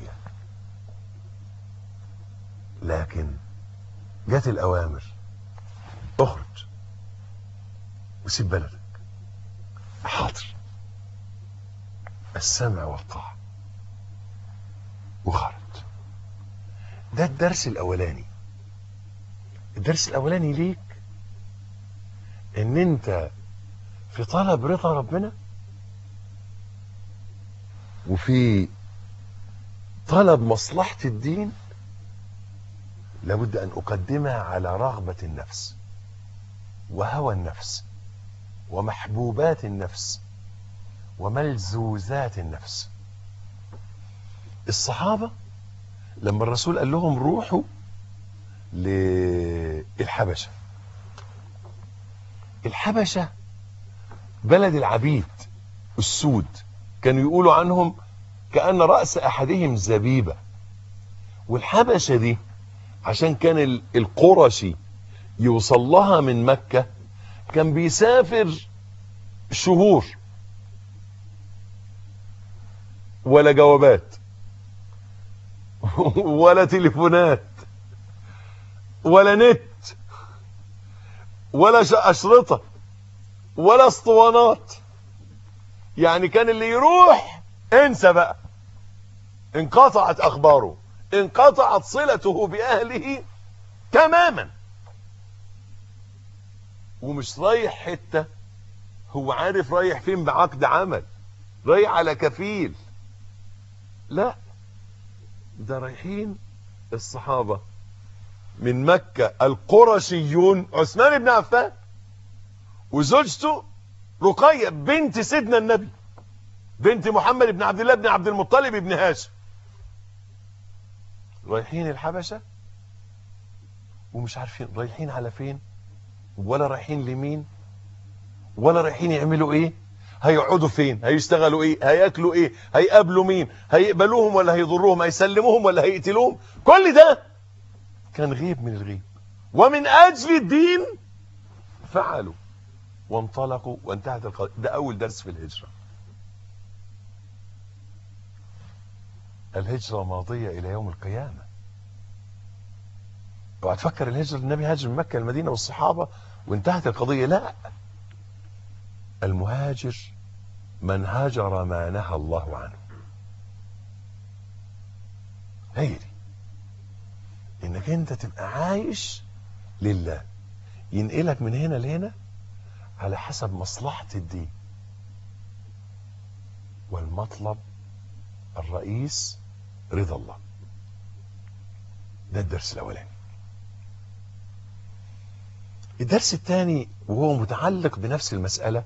لكن جت الأوامر اخرج وسيب بلدك حاضر السمع والطاعة وخرج ده الدرس الأولاني الدرس الاولاني ليك ان انت في طلب رضا ربنا وفي طلب مصلحة الدين لابد ان اقدمها على رغبة النفس وهوى النفس ومحبوبات النفس وملزوزات النفس الصحابة لما الرسول قال لهم روحوا للحبشة الحبشة بلد العبيد السود كانوا يقولوا عنهم كأن رأس أحدهم زبيبة والحبشة دي عشان كان القرشي يوصل لها من مكة كان بيسافر شهور ولا جوابات ولا تليفونات ولا نت ولا ش- أشرطة ولا اسطوانات يعني كان اللي يروح انسى بقى انقطعت أخباره انقطعت صلته بأهله تماما ومش رايح حتة هو عارف رايح فين بعقد عمل رايح على كفيل لا ده رايحين الصحابة من مكة القرشيون عثمان بن عفان وزوجته رقية بنت سيدنا النبي بنت محمد بن عبد الله بن عبد المطلب بن هاشم رايحين الحبشة ومش عارفين رايحين على فين ولا رايحين لمين ولا رايحين يعملوا ايه هيقعدوا فين هيشتغلوا ايه هياكلوا ايه هيقابلوا مين هيقبلوهم ولا هيضروهم هيسلموهم ولا هيقتلوهم كل ده كان غيب من الغيب ومن اجل الدين فعلوا وانطلقوا وانتهت القضية ده اول درس في الهجرة الهجرة ماضية الى يوم القيامة اوعى تفكر الهجرة النبي هاجر من مكة المدينة والصحابة وانتهت القضية لا المهاجر من هاجر ما نهى الله عنه هي دي انك انت تبقى عايش لله ينقلك من هنا لهنا على حسب مصلحة الدين والمطلب الرئيس رضا الله ده الدرس الاولاني الدرس الثاني وهو متعلق بنفس المسألة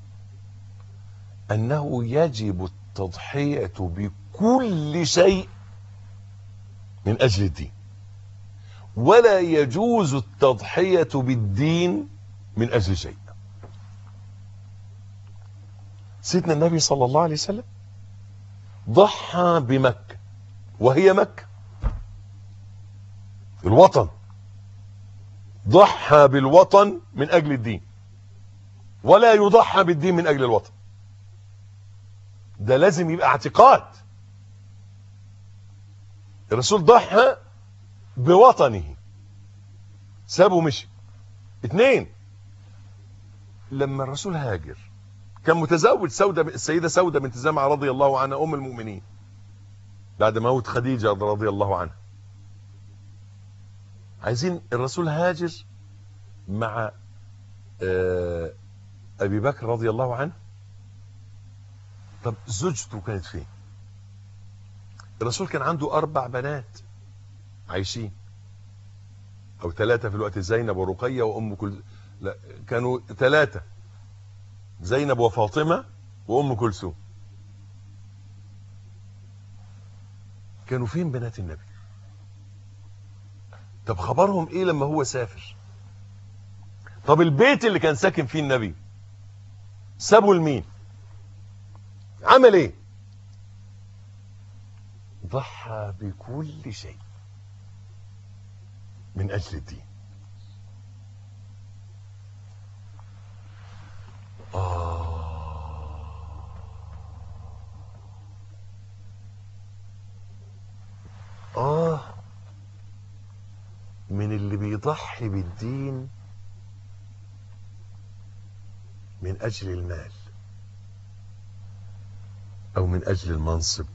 أنه يجب التضحية بكل شيء من أجل الدين ولا يجوز التضحية بالدين من أجل شيء سيدنا النبي صلى الله عليه وسلم ضحى بمكة وهي مكة الوطن ضحى بالوطن من أجل الدين ولا يضحى بالدين من أجل الوطن ده لازم يبقى اعتقاد الرسول ضحى بوطنه سابه مشي اتنين لما الرسول هاجر كان متزوج سودة السيدة سودة بنت زمعة رضي الله عنها أم المؤمنين بعد موت خديجة رضي الله عنها عايزين الرسول هاجر مع آه، أبي بكر رضي الله عنه طب زوجته كانت فين الرسول كان عنده أربع بنات عايشين أو ثلاثة في الوقت زينب ورقية وأم كل لا كانوا ثلاثة زينب وفاطمة وأم كلثوم كانوا فين بنات النبي طب خبرهم ايه لما هو سافر طب البيت اللي كان ساكن فيه النبي سابه لمين عمل ايه ضحى بكل شيء من اجل الدين آه من اللي بيضحي بالدين من أجل المال أو من أجل المنصب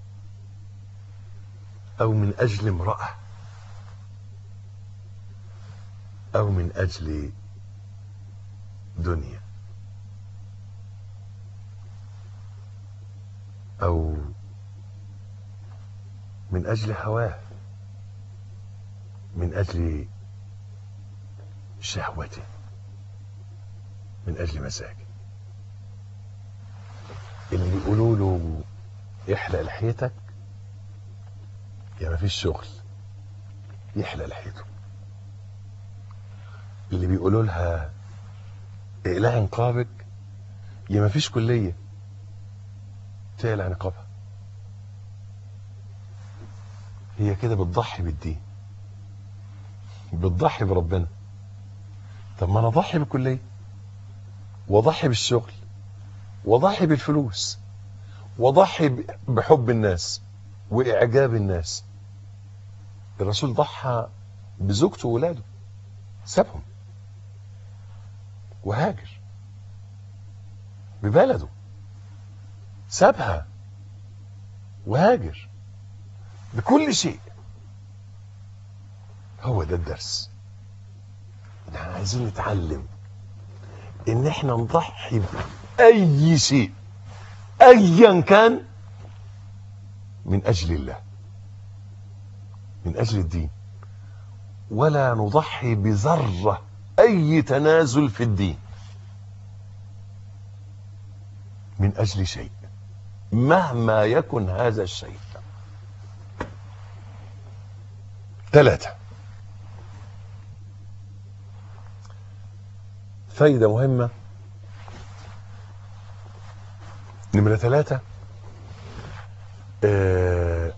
أو من أجل امرأة أو من أجل دنيا أو من أجل هواه من أجل شهوته من أجل مزاجه اللي يقولوا له احلق لحيتك يا ما فيش شغل يحلق لحيته اللي بيقولوا لها اقلعي نقابك يا ما فيش كلية تقلع نقابها هي كده بتضحي بالدين بتضحي بربنا طب ما انا اضحي بالكليه واضحي بالشغل واضحي بالفلوس واضحي ب- بحب الناس واعجاب الناس الرسول ضحى بزوجته وولاده سابهم وهاجر ببلده سابها وهاجر بكل شيء هو ده الدرس احنا عايزين نتعلم ان احنا نضحي باي شيء ايا كان من اجل الله من اجل الدين ولا نضحي بذره اي تنازل في الدين من اجل شيء مهما يكن هذا الشيء ثلاثة فايدة مهمة نمرة ثلاثة آه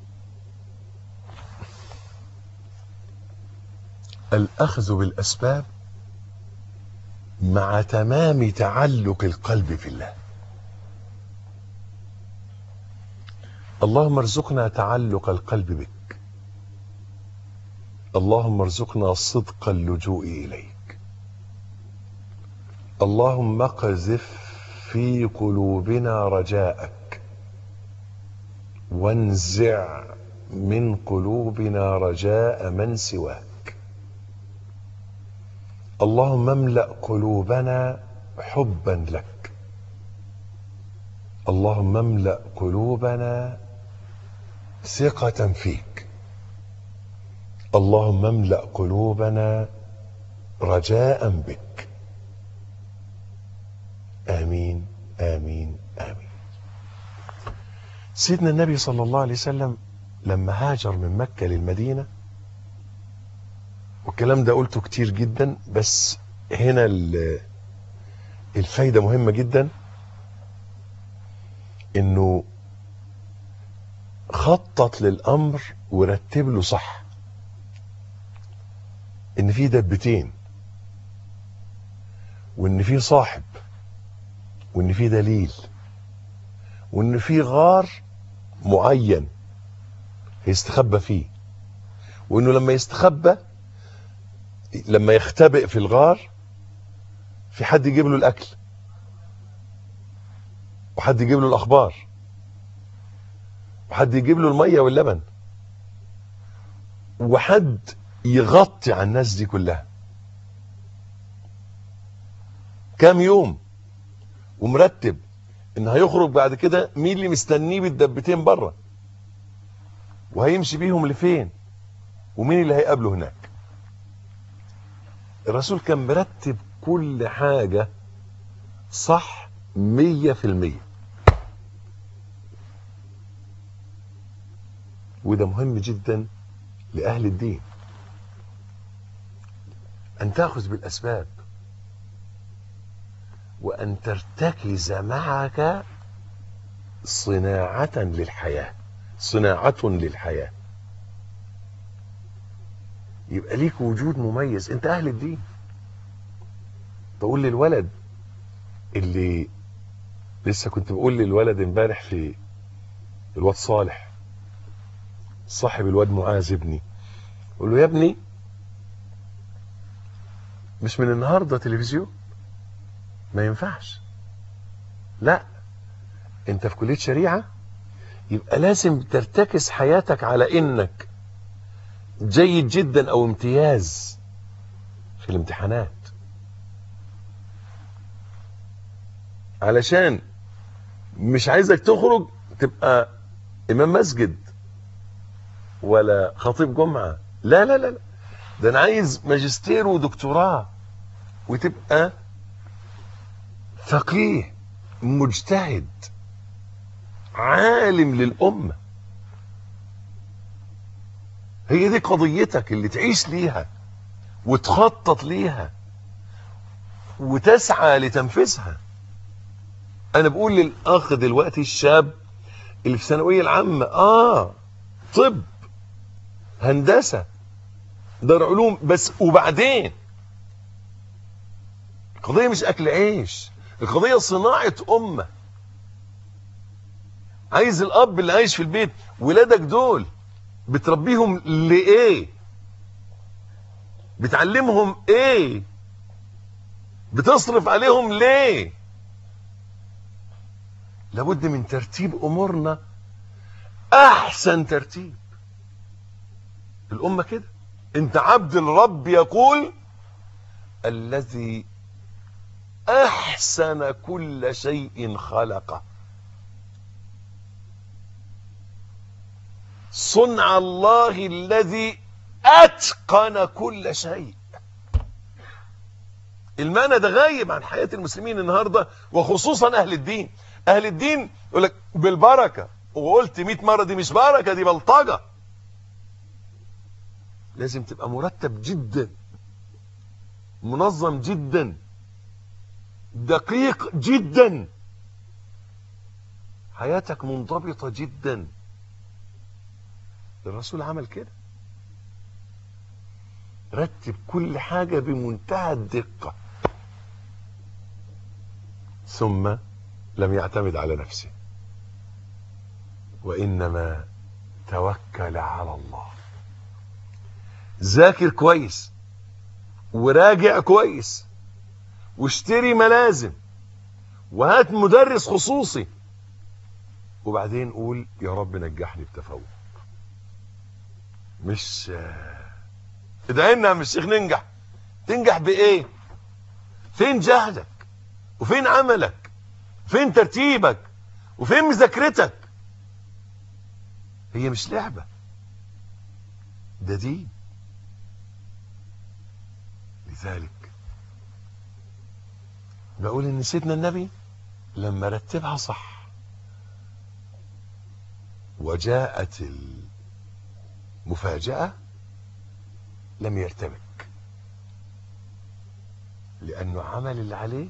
الأخذ بالأسباب مع تمام تعلق القلب في الله اللهم ارزقنا تعلق القلب بك اللهم ارزقنا صدق اللجوء إليك اللهم اقذف في قلوبنا رجاءك وانزع من قلوبنا رجاء من سواك اللهم املأ قلوبنا حبا لك اللهم املأ قلوبنا ثقة فيك اللهم املأ قلوبنا رجاء بك آمين آمين آمين سيدنا النبي صلى الله عليه وسلم لما هاجر من مكة للمدينة والكلام ده قلته كتير جدا بس هنا الفايدة مهمة جدا انه خطط للامر ورتب له صح ان في دبتين وان في صاحب وان في دليل وان في غار معين هيستخبى فيه وانه لما يستخبى لما يختبئ في الغار في حد يجيب له الاكل وحد يجيب له الاخبار وحد يجيب له الميه واللبن وحد يغطي على الناس دي كلها كام يوم ومرتب ان هيخرج بعد كده مين اللي مستنيه بالدبتين بره وهيمشي بيهم لفين ومين اللي هيقابله هناك الرسول كان مرتب كل حاجة صح مية في المية وده مهم جدا لأهل الدين أن تأخذ بالأسباب وأن ترتكز معك صناعة للحياة صناعة للحياة يبقى ليك وجود مميز انت اهل الدين بقول للولد اللي لسه كنت بقول للولد امبارح في الواد صالح صاحب الواد معاذ ابني قول له يا ابني مش من النهارده تلفزيون ما ينفعش لا انت في كليه شريعه يبقى لازم ترتكز حياتك على انك جيد جدا او امتياز في الامتحانات علشان مش عايزك تخرج تبقى امام مسجد ولا خطيب جمعة لا لا لا لا ده انا عايز ماجستير ودكتوراه وتبقى فقيه مجتهد عالم للأمة هي دي قضيتك اللي تعيش ليها وتخطط ليها وتسعى لتنفيذها انا بقول للاخ دلوقتي الشاب اللي في الثانويه العامه اه طب هندسه دار علوم بس وبعدين القضيه مش اكل عيش القضيه صناعه امه عايز الاب اللي عايش في البيت ولادك دول بتربيهم لايه بتعلمهم ايه بتصرف عليهم ليه لابد من ترتيب امورنا احسن ترتيب الامه كده انت عبد الرب يقول الذي احسن كل شيء خلقه صنع الله الذي اتقن كل شيء المعنى ده غايب عن حياه المسلمين النهارده وخصوصا اهل الدين اهل الدين يقول لك بالبركه وقلت 100 مره دي مش بركه دي بلطجه لازم تبقى مرتب جدا منظم جدا دقيق جدا حياتك منضبطه جدا الرسول عمل كده رتب كل حاجه بمنتهى الدقه ثم لم يعتمد على نفسه وانما توكل على الله ذاكر كويس وراجع كويس واشتري ملازم وهات مدرس خصوصي وبعدين قول يا رب نجحني بتفوق مش ادعي لنا يا عم الشيخ ننجح تنجح بايه فين جهدك وفين عملك فين ترتيبك وفين مذاكرتك هي مش لعبة ده دين لذلك بقول ان سيدنا النبي لما رتبها صح وجاءت المفاجأة لم يرتبك لأنه عمل اللي عليه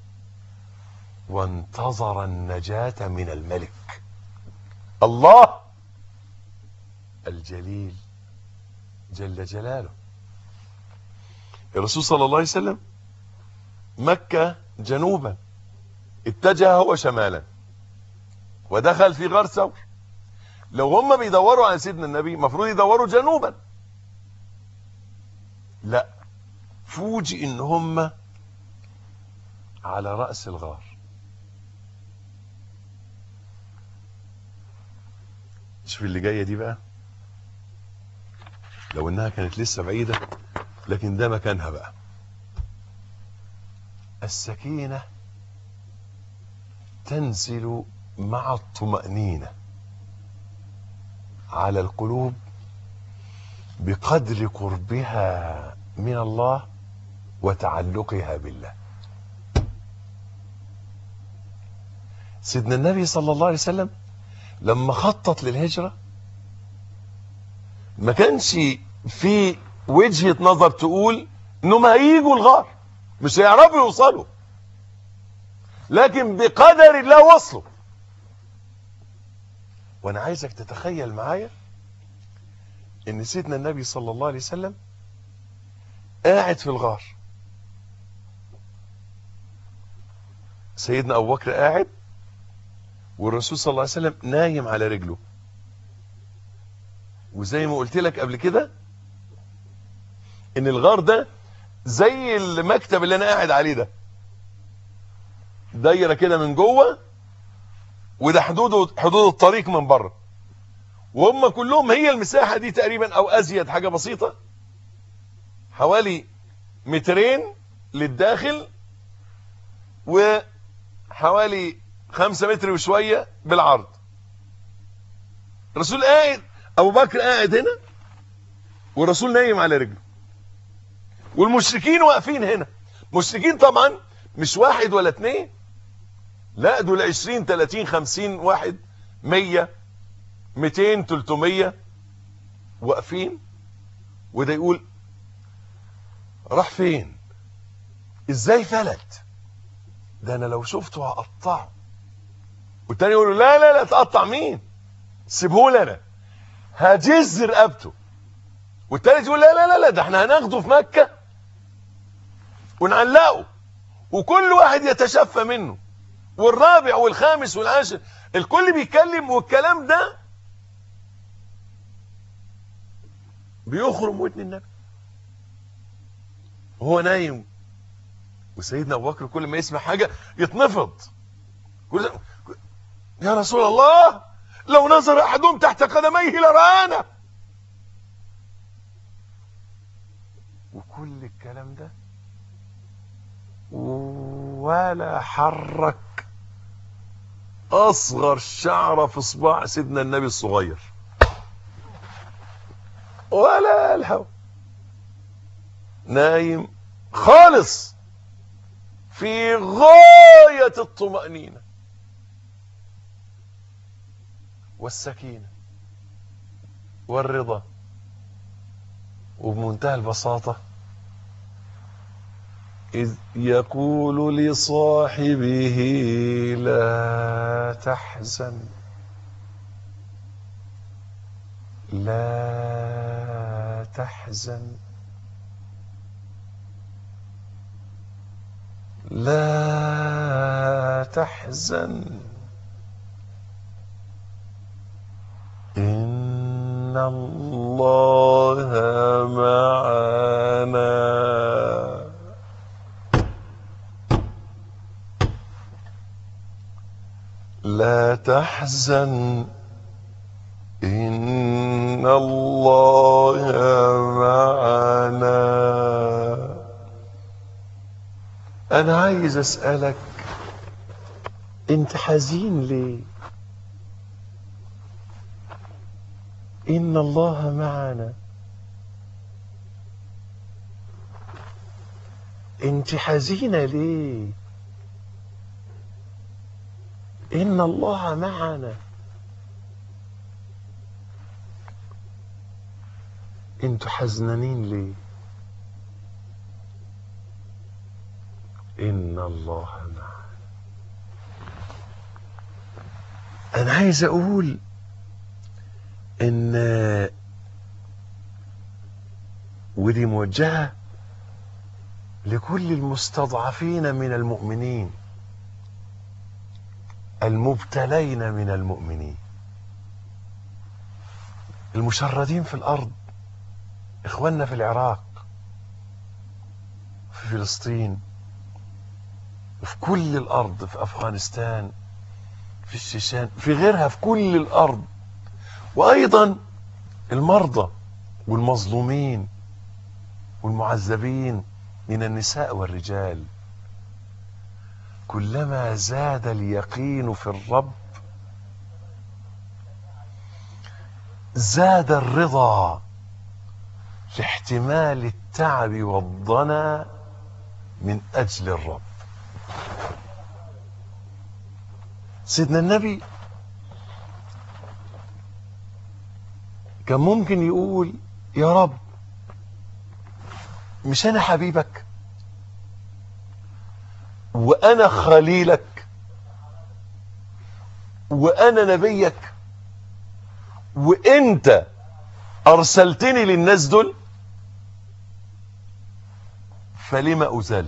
وانتظر النجاة من الملك الله الجليل جل جلاله الرسول صلى الله عليه وسلم مكة جنوبا اتجه هو شمالا ودخل في غار ثور لو هم بيدوروا على سيدنا النبي المفروض يدوروا جنوبا لا فوجئ ان هم على رأس الغار شوف اللي جاية دي بقى لو انها كانت لسه بعيدة لكن ده مكانها بقى السكينة تنزل مع الطمأنينة على القلوب بقدر قربها من الله وتعلقها بالله سيدنا النبي صلى الله عليه وسلم لما خطط للهجرة ما كانش في وجهة نظر تقول انهم هيجوا الغار مش هيعرفوا يوصلوا لكن بقدر الله وصلوا وانا عايزك تتخيل معايا ان سيدنا النبي صلى الله عليه وسلم قاعد في الغار سيدنا ابو بكر قاعد والرسول صلى الله عليه وسلم نايم على رجله وزي ما قلت لك قبل كده ان الغار ده زي المكتب اللي انا قاعد عليه ده دايره كده من جوه وده حدود حدود الطريق من بره وهم كلهم هي المساحه دي تقريبا او ازيد حاجه بسيطه حوالي مترين للداخل وحوالي خمسة متر وشوية بالعرض الرسول قاعد ابو بكر قاعد هنا والرسول نايم على رجله والمشركين واقفين هنا مشركين طبعا مش واحد ولا اتنين لا دول عشرين تلاتين خمسين واحد مية ميتين تلتمية واقفين وده يقول راح فين ازاي فلت ده انا لو شفته هقطعه والتاني يقول له لا لا لا تقطع مين سيبهولي انا هجز رقبته والتالت يقول لا لا لا لا ده احنا هناخده في مكة ونعلقه وكل واحد يتشفى منه والرابع والخامس والعاشر الكل بيتكلم والكلام ده بيخرم ودن النبي وهو نايم وسيدنا ابو بكر كل ما يسمع حاجه يتنفض كل يا رسول الله لو نظر احدهم تحت قدميه لرانا وكل الكلام ده ولا حرك اصغر شعره في صباع سيدنا النبي الصغير ولا الهوى نايم خالص في غاية الطمأنينة والسكينة والرضا وبمنتهى البساطة إذ يقول لصاحبه لا تحزن لا تحزن لا تحزن إن الله معنا لا تحزن إن الله معنا أنا عايز أسألك أنت حزين ليه؟ إن الله معنا أنت حزينة ليه؟ إن الله معنا أنتوا حزنانين ليه؟ إن الله معنا أنا عايز أقول إن ودي موجهة لكل المستضعفين من المؤمنين المبتلين من المؤمنين المشردين في الأرض إخواننا في العراق في فلسطين في كل الأرض في أفغانستان في الشيشان في غيرها في كل الأرض وأيضا المرضى والمظلومين والمعذبين من النساء والرجال كلما زاد اليقين في الرب زاد الرضا لاحتمال التعب والضنا من أجل الرب سيدنا النبي كان ممكن يقول يا رب مش انا حبيبك وانا خليلك وانا نبيك وانت ارسلتني للناس دول فلما ازل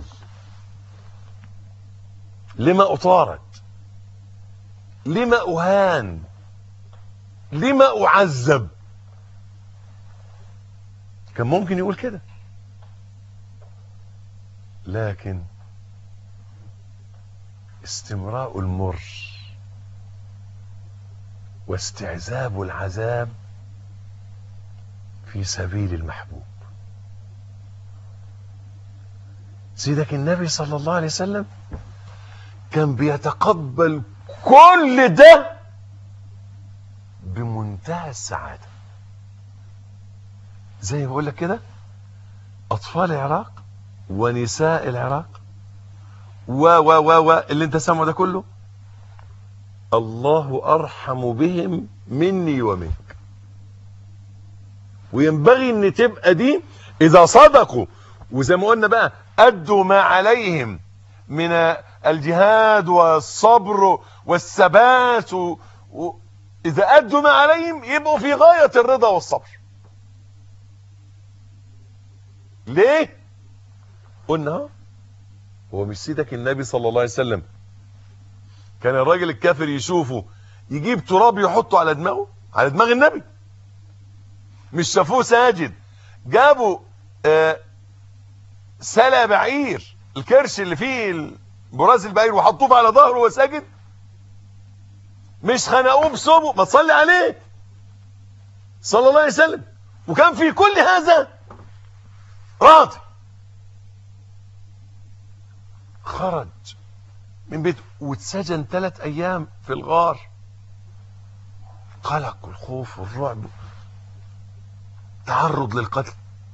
لما اطارد لما اهان لما اعذب كان ممكن يقول كده لكن استمراء المر واستعذاب العذاب في سبيل المحبوب سيدك النبي صلى الله عليه وسلم كان بيتقبل كل ده بمنتهى السعادة زي ما بقول لك كده أطفال العراق ونساء العراق و و و و اللي انت سامعه ده كله الله أرحم بهم مني ومنك وينبغي ان تبقى دي اذا صدقوا وزي ما قلنا بقى ادوا ما عليهم من الجهاد والصبر والثبات و... و... اذا ادوا ما عليهم يبقوا في غاية الرضا والصبر ليه قلنا ها هو مش سيدك النبي صلى الله عليه وسلم كان الراجل الكافر يشوفه يجيب تراب يحطه على دماغه على دماغ النبي مش شافوه ساجد جابوا آه سلا بعير الكرش اللي فيه براز البعير وحطوه على ظهره وهو ساجد مش خنقوه بصوبه ما تصلي عليه صلى الله عليه وسلم وكان في كل هذا راضي خرج من بيته واتسجن ثلاث ايام في الغار قلق والخوف والرعب تعرض للقتل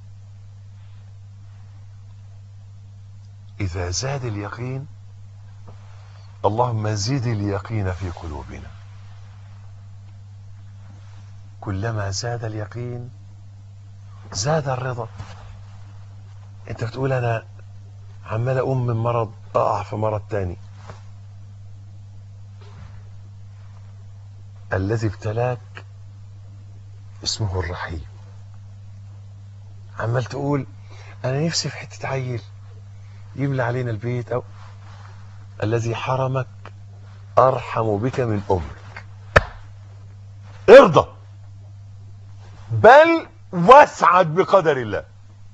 اذا زاد اليقين اللهم زد اليقين في قلوبنا كلما زاد اليقين زاد الرضا انت بتقول انا عمال اقوم من مرض اقع في مرض تاني الذي ابتلاك اسمه الرحيم عمال تقول انا نفسي في حته عيل يملى علينا البيت او الذي حرمك ارحم بك من امك ارضى بل واسعد بقدر الله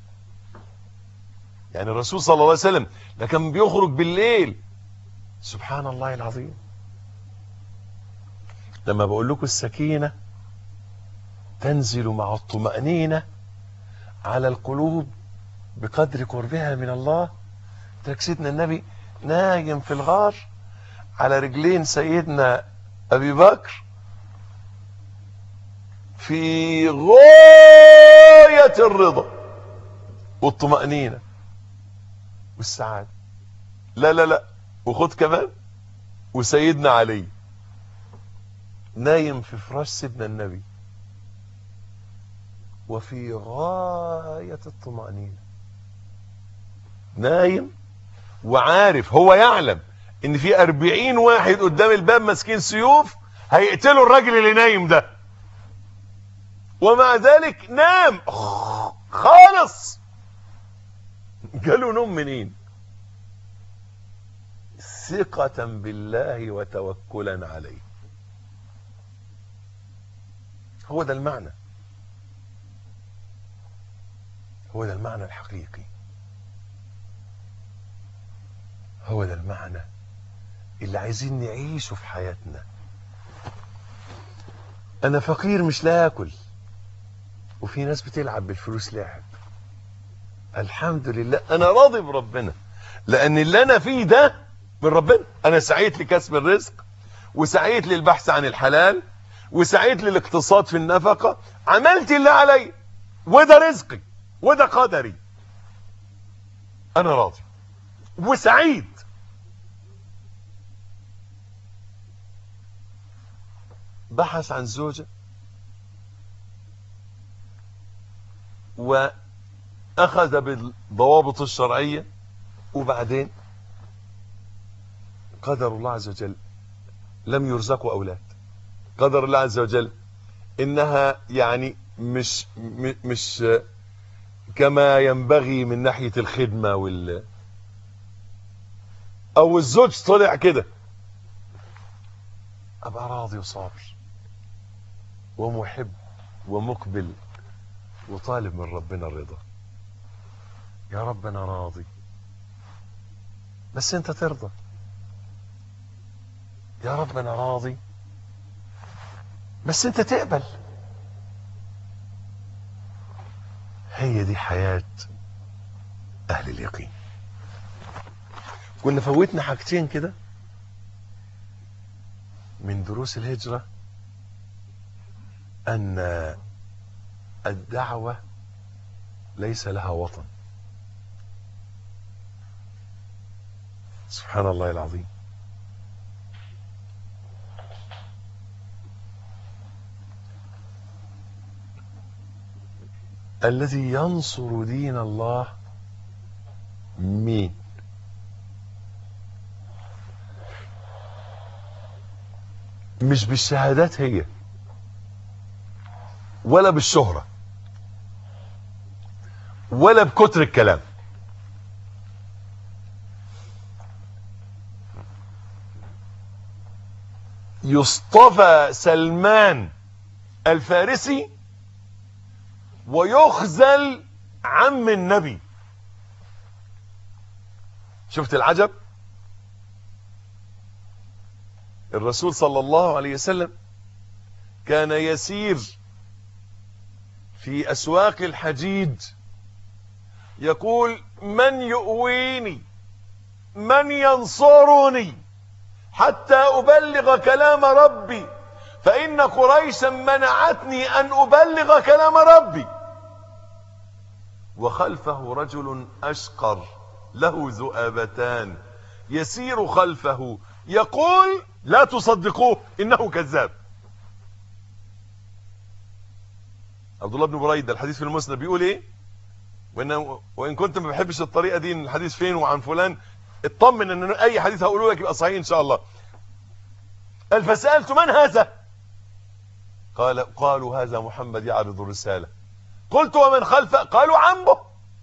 يعني الرسول صلى الله عليه وسلم ده كان بيخرج بالليل سبحان الله العظيم لما بقول لكم السكينة تنزل مع الطمأنينة على القلوب بقدر قربها من الله ترك سيدنا النبي نايم في الغار على رجلين سيدنا أبي بكر في غاية الرضا والطمأنينة والسعادة لا لا لا وخد كمان وسيدنا علي نايم في فراش سيدنا النبي وفي غاية الطمأنينة نايم وعارف هو يعلم ان في أربعين واحد قدام الباب ماسكين سيوف هيقتلوا الراجل اللي نايم ده ومع ذلك نام خالص جاله نوم منين ثقة بالله وتوكلا عليه هو ده المعنى هو ده المعنى الحقيقي هو ده المعنى اللي عايزين نعيشه في حياتنا انا فقير مش لا اكل وفي ناس بتلعب بالفلوس لعب الحمد لله انا راضي بربنا لان اللي انا فيه ده من ربنا انا سعيت لكسب الرزق وسعيت للبحث عن الحلال وسعيت للاقتصاد في النفقة عملت اللي علي وده رزقي وده قدري انا راضي وسعيد بحث عن زوجة واخذ بالضوابط الشرعية وبعدين قدر الله عز وجل لم يرزقوا اولاد قدر الله عز وجل انها يعني مش مش كما ينبغي من ناحية الخدمة وال او الزوج طلع كده ابقى راضي وصابر ومحب ومقبل وطالب من ربنا الرضا يا رب انا راضي بس انت ترضى يا رب انا راضي بس انت تقبل هي دي حياة اهل اليقين كنا فوتنا حاجتين كده من دروس الهجرة ان الدعوة ليس لها وطن سبحان الله العظيم الذي ينصر دين الله مين مش بالشهادات هي ولا بالشهرة ولا بكتر الكلام يصطفى سلمان الفارسي ويخزل عم النبي شفت العجب الرسول صلى الله عليه وسلم كان يسير في أسواق الحجيج يقول من يؤويني من ينصرني حتى أبلغ كلام ربي فإن قريشا منعتني أن أبلغ كلام ربي وخلفه رجل أشقر له ذؤابتان يسير خلفه يقول لا تصدقوه إنه كذاب عبد الله بن بريدة الحديث في المسند بيقول ايه وإن, وإن كنت ما بحبش الطريقة دي إن الحديث فين وعن فلان اطمن ان اي حديث هقوله لك يبقى صحيح ان شاء الله قال فسألت من هذا قال قالوا هذا محمد يعرض الرسالة قلت ومن خلفه قالوا عمه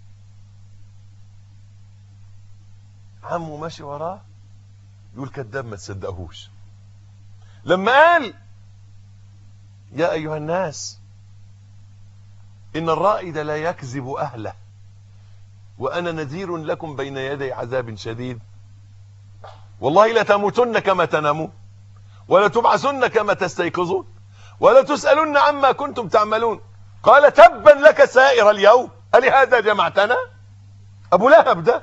عمه ماشي وراه يقول كذاب ما تصدقهوش لما قال يا ايها الناس ان الرائد لا يكذب اهله وانا نذير لكم بين يدي عذاب شديد والله لتموتن كما تنامون ولا تبعثن كما تستيقظون ولا تسألن عما كنتم تعملون قال تبا لك سائر اليوم ألهذا جمعتنا أبو لهب ده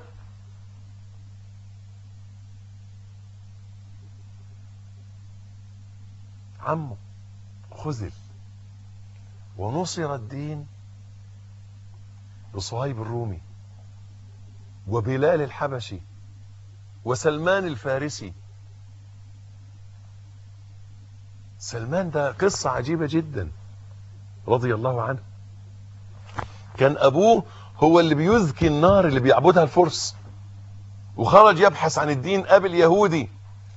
عمه خذل ونصر الدين بصهيب الرومي وبلال الحبشي وسلمان الفارسي سلمان ده قصة عجيبة جدا رضي الله عنه كان أبوه هو اللي بيذكي النار اللي بيعبدها الفرس وخرج يبحث عن الدين قابل يهودي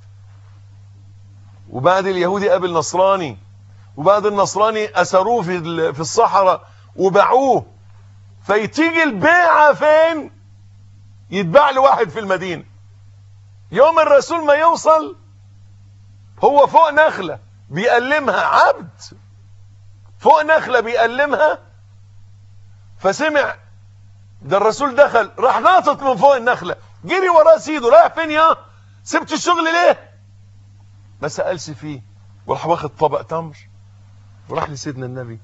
وبعد اليهودي قابل نصراني وبعد النصراني أسروه في في الصحراء وباعوه فيتيجي البيعة فين يتباع لواحد في المدينة يوم الرسول ما يوصل هو فوق نخلة بيألمها عبد فوق نخلة بيألمها فسمع ده الرسول دخل راح ناطط من فوق النخلة جري وراه سيده رايح فين يا سبت الشغل ليه ما سألش فيه وراح واخد طبق تمر وراح لسيدنا النبي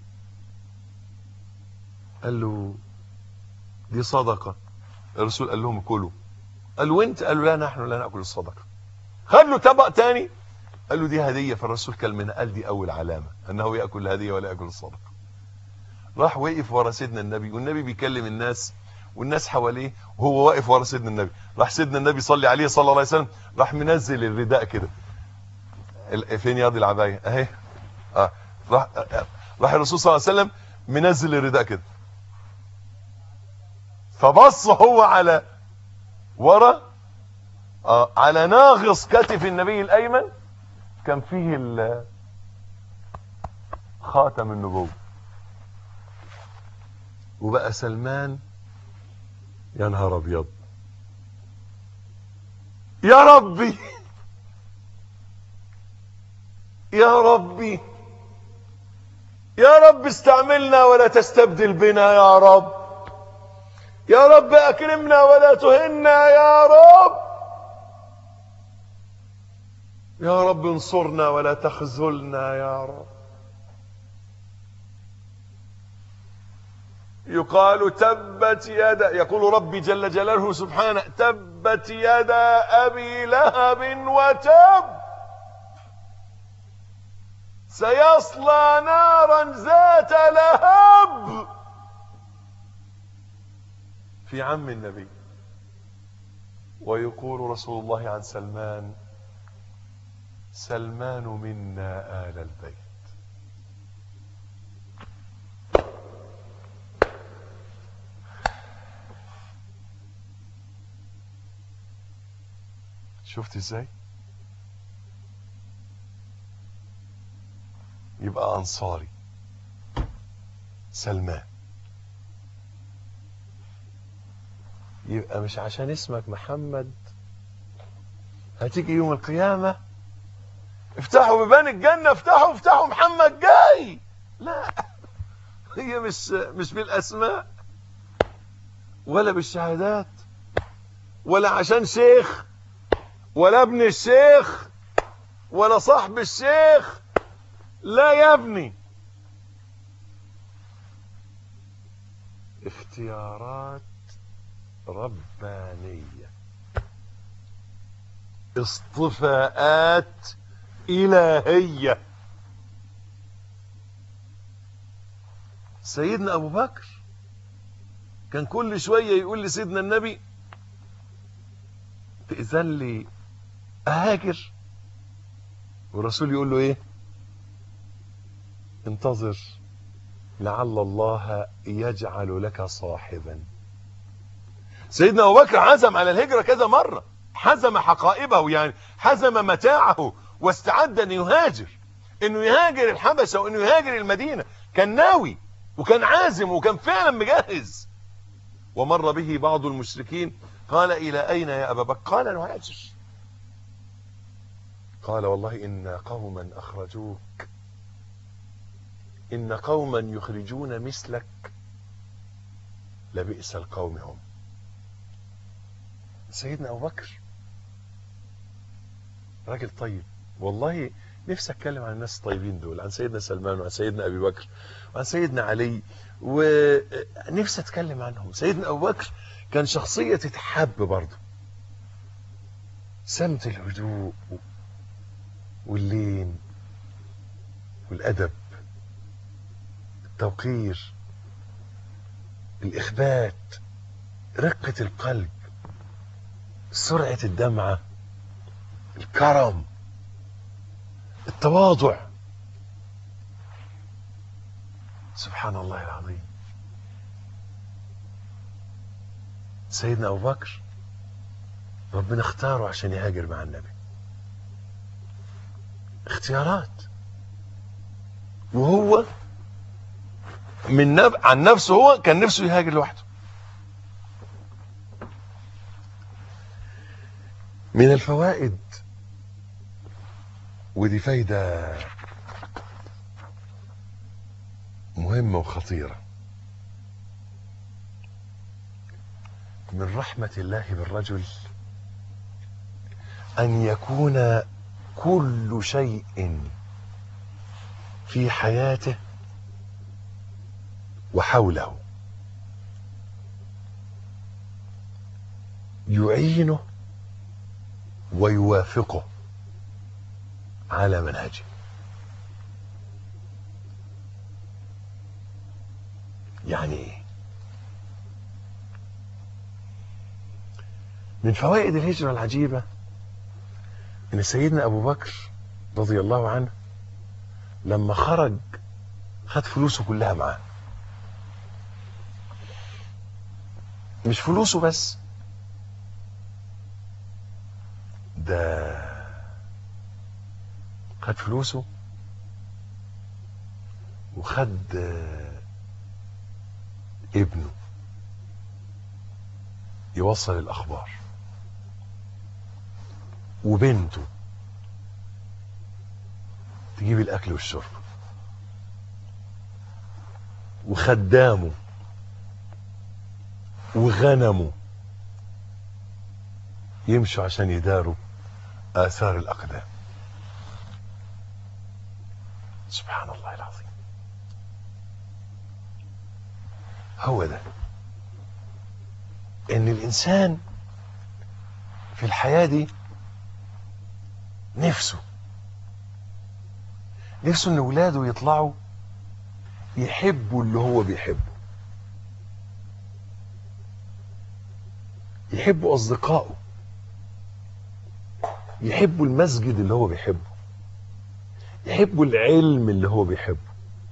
قال له دي صدقة الرسول قال لهم كلوا قال له وانت قالوا لا نحن لا نأكل الصدقة خد له طبق تاني قال له دي هدية فالرسول كل منها قال دي أول علامة أنه يأكل الهدية ولا يأكل الصدقة راح وقف ورا سيدنا النبي والنبي بيكلم الناس والناس حواليه وهو واقف ورا سيدنا النبي راح سيدنا النبي صلي عليه صلى الله عليه وسلم راح منزل الرداء كده فين ياضي العباية اهي اه راح راح الرسول صلى الله عليه وسلم منزل الرداء كده فبص هو على ورا آه على ناغص كتف النبي الايمن كان فيه خاتم النبوة وبقى سلمان يا نهار ابيض يا ربي يا ربي يا رب استعملنا ولا تستبدل بنا يا رب يا رب اكرمنا ولا تهنا يا رب يا رب انصرنا ولا تخذلنا يا رب يقال تبت يدا يقول ربي جل جلاله سبحانه تبت يدا ابي لهب وتب سيصلى نارا ذات لهب في عم النبي ويقول رسول الله عن سلمان سلمان منا آل البيت شفت ازاي يبقى انصاري سلمان يبقى مش عشان اسمك محمد هتيجي يوم القيامة افتحوا بيبان الجنة افتحوا افتحوا محمد جاي لا هي مش مش بالاسماء ولا بالشهادات ولا عشان شيخ ولا ابن الشيخ ولا صاحب الشيخ لا يا ابني اختيارات ربانية اصطفاءات إلهية سيدنا أبو بكر كان كل شوية يقول لسيدنا النبي تأذن لي أهاجر والرسول يقول له إيه انتظر لعل الله يجعل لك صاحبا سيدنا أبو بكر عزم على الهجرة كذا مرة حزم حقائبه يعني حزم متاعه واستعد أن يهاجر أنه يهاجر الحبشة وأنه يهاجر المدينة كان ناوي وكان عازم وكان فعلا مجهز ومر به بعض المشركين قال إلى أين يا أبا بكر قال نهاجر قال والله إن قوما أخرجوك إن قوما يخرجون مثلك لبئس القوم هم سيدنا أبو بكر راجل طيب والله نفسي أتكلم عن الناس الطيبين دول عن سيدنا سلمان وعن سيدنا أبي بكر وعن سيدنا علي ونفسي أتكلم عنهم سيدنا أبو بكر كان شخصية تتحب برضه سمت الهدوء واللين والأدب التوقير الإخبات رقة القلب سرعة الدمعة الكرم التواضع سبحان الله العظيم سيدنا أبو بكر ربنا اختاره عشان يهاجر مع النبي اختيارات وهو من نب... عن نفسه هو كان نفسه يهاجر لوحده من الفوائد ودي فايدة مهمة وخطيرة من رحمة الله بالرجل أن يكون كل شيء في حياته وحوله يعينه ويوافقه على منهجه يعني ايه من فوائد الهجرة العجيبة ان سيدنا ابو بكر رضي الله عنه لما خرج خد فلوسه كلها معاه مش فلوسه بس ده خد فلوسه وخد ابنه يوصل الاخبار وبنته تجيب الاكل والشرب وخدامه وغنمه يمشوا عشان يداروا آثار الأقدام سبحان الله العظيم هو ده ان الانسان في الحياة دي نفسه نفسه ان ولاده يطلعوا يحبوا اللي هو بيحبه يحبوا اصدقائه يحبوا المسجد اللي هو بيحبه يحبوا العلم اللي هو بيحبه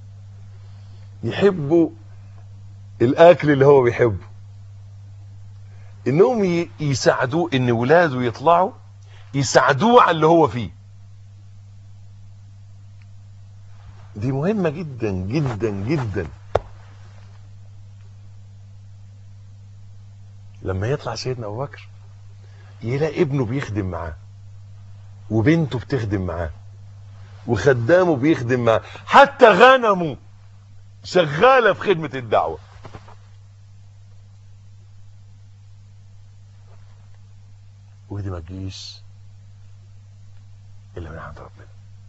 يحبوا الاكل اللي هو بيحبه انهم ي- يساعدوه ان ولاده يطلعوا يساعدوه على اللي هو فيه دي مهمة جدا جدا جدا لما يطلع سيدنا ابو بكر يلاقي ابنه بيخدم معاه وبنته بتخدم معاه وخدامه بيخدم معاه حتى غنمه شغالة في خدمة الدعوة ودي ما تجيش الا من عند ربنا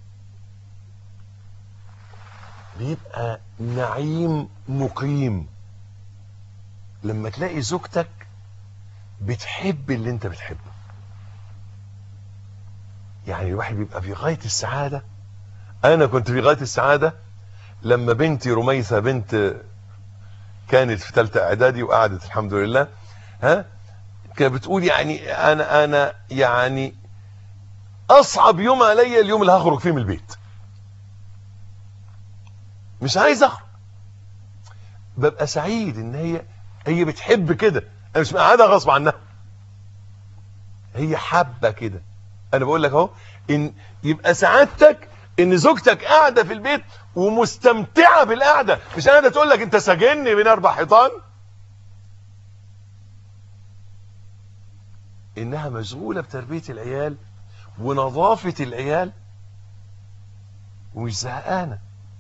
بيبقى نعيم مقيم لما تلاقي زوجتك بتحب اللي انت بتحبه يعني الواحد بيبقى في غاية السعادة انا كنت في غاية السعادة لما بنتي رميثة بنت كانت في ثالثه اعدادي وقعدت الحمد لله ها كانت بتقول يعني انا انا يعني اصعب يوم عليا اليوم اللي هخرج فيه من البيت مش عايز اخرج ببقى سعيد ان هي هي بتحب كده انا مش مقعدها غصب عنها هي حابه كده انا بقول لك اهو ان يبقى سعادتك ان زوجتك قاعده في البيت ومستمتعه بالقعده مش قاعده تقول لك انت ساجني بين اربع حيطان انها مشغوله بتربيه العيال ونظافه العيال ومش زهقانه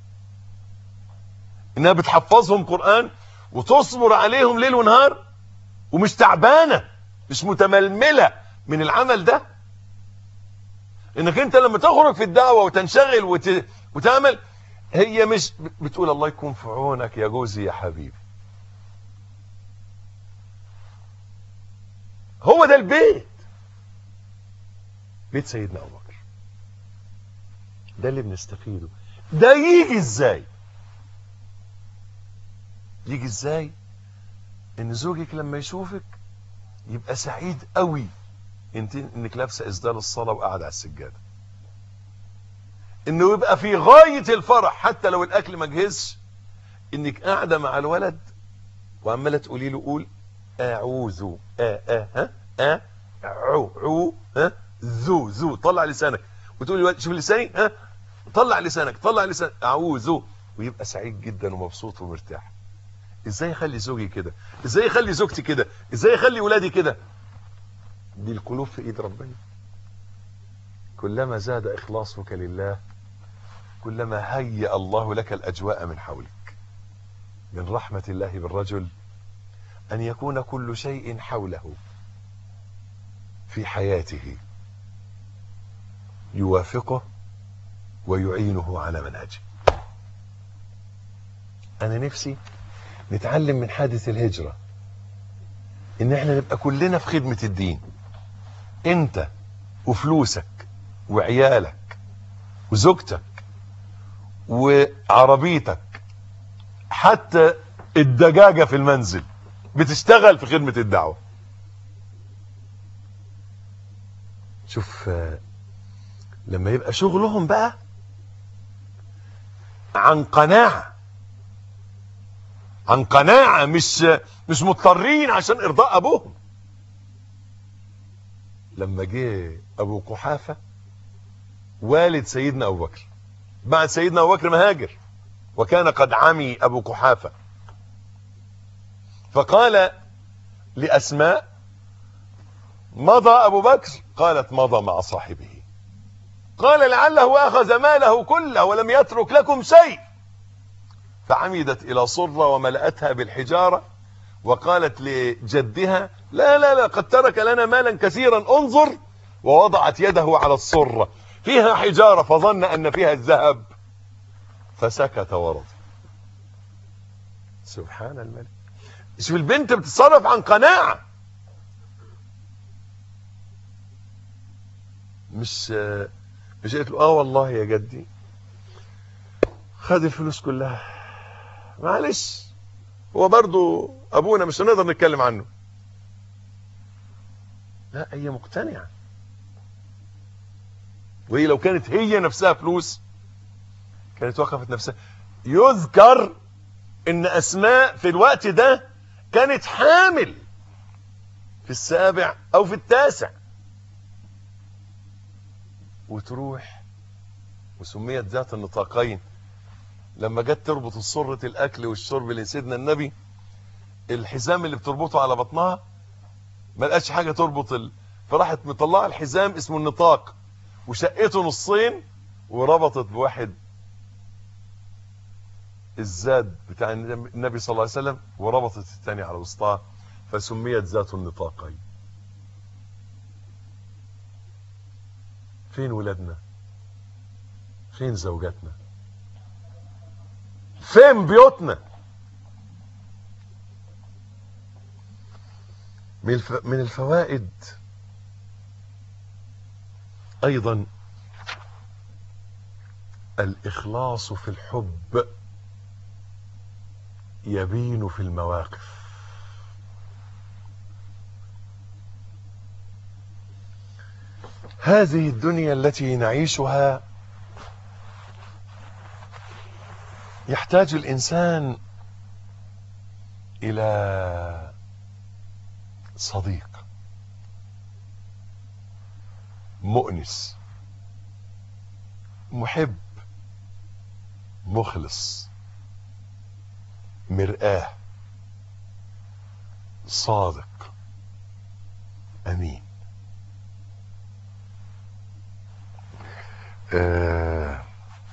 انها بتحفظهم قران وتصبر عليهم ليل ونهار ومش تعبانه مش متململه من العمل ده انك انت لما تخرج في الدعوه وتنشغل وت... وتعمل هي مش بتقول الله يكون في عونك يا جوزي يا حبيبي هو ده البيت بيت سيدنا ابو بكر ده اللي بنستفيده ده يجي ازاي يجي ازاي ان زوجك لما يشوفك يبقى سعيد قوي انت انك لابسه اسدال الصلاه وقاعده على السجاده انه يبقى في غايه الفرح حتى لو الاكل ما جهزش انك قاعده مع الولد وعماله تقولي له قول اعوذ ا ا ها ا عو عو ها ذو ذو طلع لسانك وتقول للولد شوف لساني ها طلع لسانك طلع لسانك اعوذ ويبقى سعيد جدا ومبسوط ومرتاح ازاي اخلي زوجي كده ازاي اخلي زوجتي كده ازاي اخلي ولادي كده دي القلوب في ايد ربنا كلما زاد اخلاصك لله كلما هيأ الله لك الاجواء من حولك من رحمة الله بالرجل ان يكون كل شيء حوله في حياته يوافقه ويعينه على منهجه انا نفسي نتعلم من حادث الهجرة ان احنا نبقى كلنا في خدمة الدين انت وفلوسك وعيالك وزوجتك وعربيتك حتى الدجاجة في المنزل بتشتغل في خدمة الدعوة شوف لما يبقى شغلهم بقى عن قناعه عن قناعة مش مش مضطرين عشان ارضاء ابوهم لما جه ابو قحافة والد سيدنا ابو بكر بعد سيدنا ابو بكر مهاجر وكان قد عمي ابو قحافة فقال لاسماء مضى ابو بكر قالت مضى مع صاحبه قال لعله اخذ ماله كله ولم يترك لكم شيء فعمدت إلى صرة وملأتها بالحجارة وقالت لجدها لا لا لا قد ترك لنا مالا كثيرا انظر ووضعت يده على الصرة فيها حجارة فظن أن فيها الذهب فسكت ورضي سبحان الملك شوف البنت بتتصرف عن قناعة مش مش قلت له اه والله يا جدي خد الفلوس كلها معلش هو برضو ابونا مش هنقدر نتكلم عنه لا هي مقتنعة وهي لو كانت هي نفسها فلوس كانت وقفت نفسها يذكر ان اسماء في الوقت ده كانت حامل في السابع او في التاسع وتروح وسميت ذات النطاقين لما جت تربط السرة الاكل والشرب لسيدنا النبي الحزام اللي بتربطه على بطنها ما لقاش حاجة تربط ال... فراحت مطلعه الحزام اسمه النطاق وشقته نصين وربطت بواحد الزاد بتاع النبي صلى الله عليه وسلم وربطت الثاني على وسطها فسميت ذات النطاقين فين ولادنا فين زوجاتنا فين بيوتنا من الف... من الفوائد ايضا الاخلاص في الحب يبين في المواقف هذه الدنيا التي نعيشها يحتاج الانسان الى صديق مؤنس محب مخلص مرآة صادق أمين آه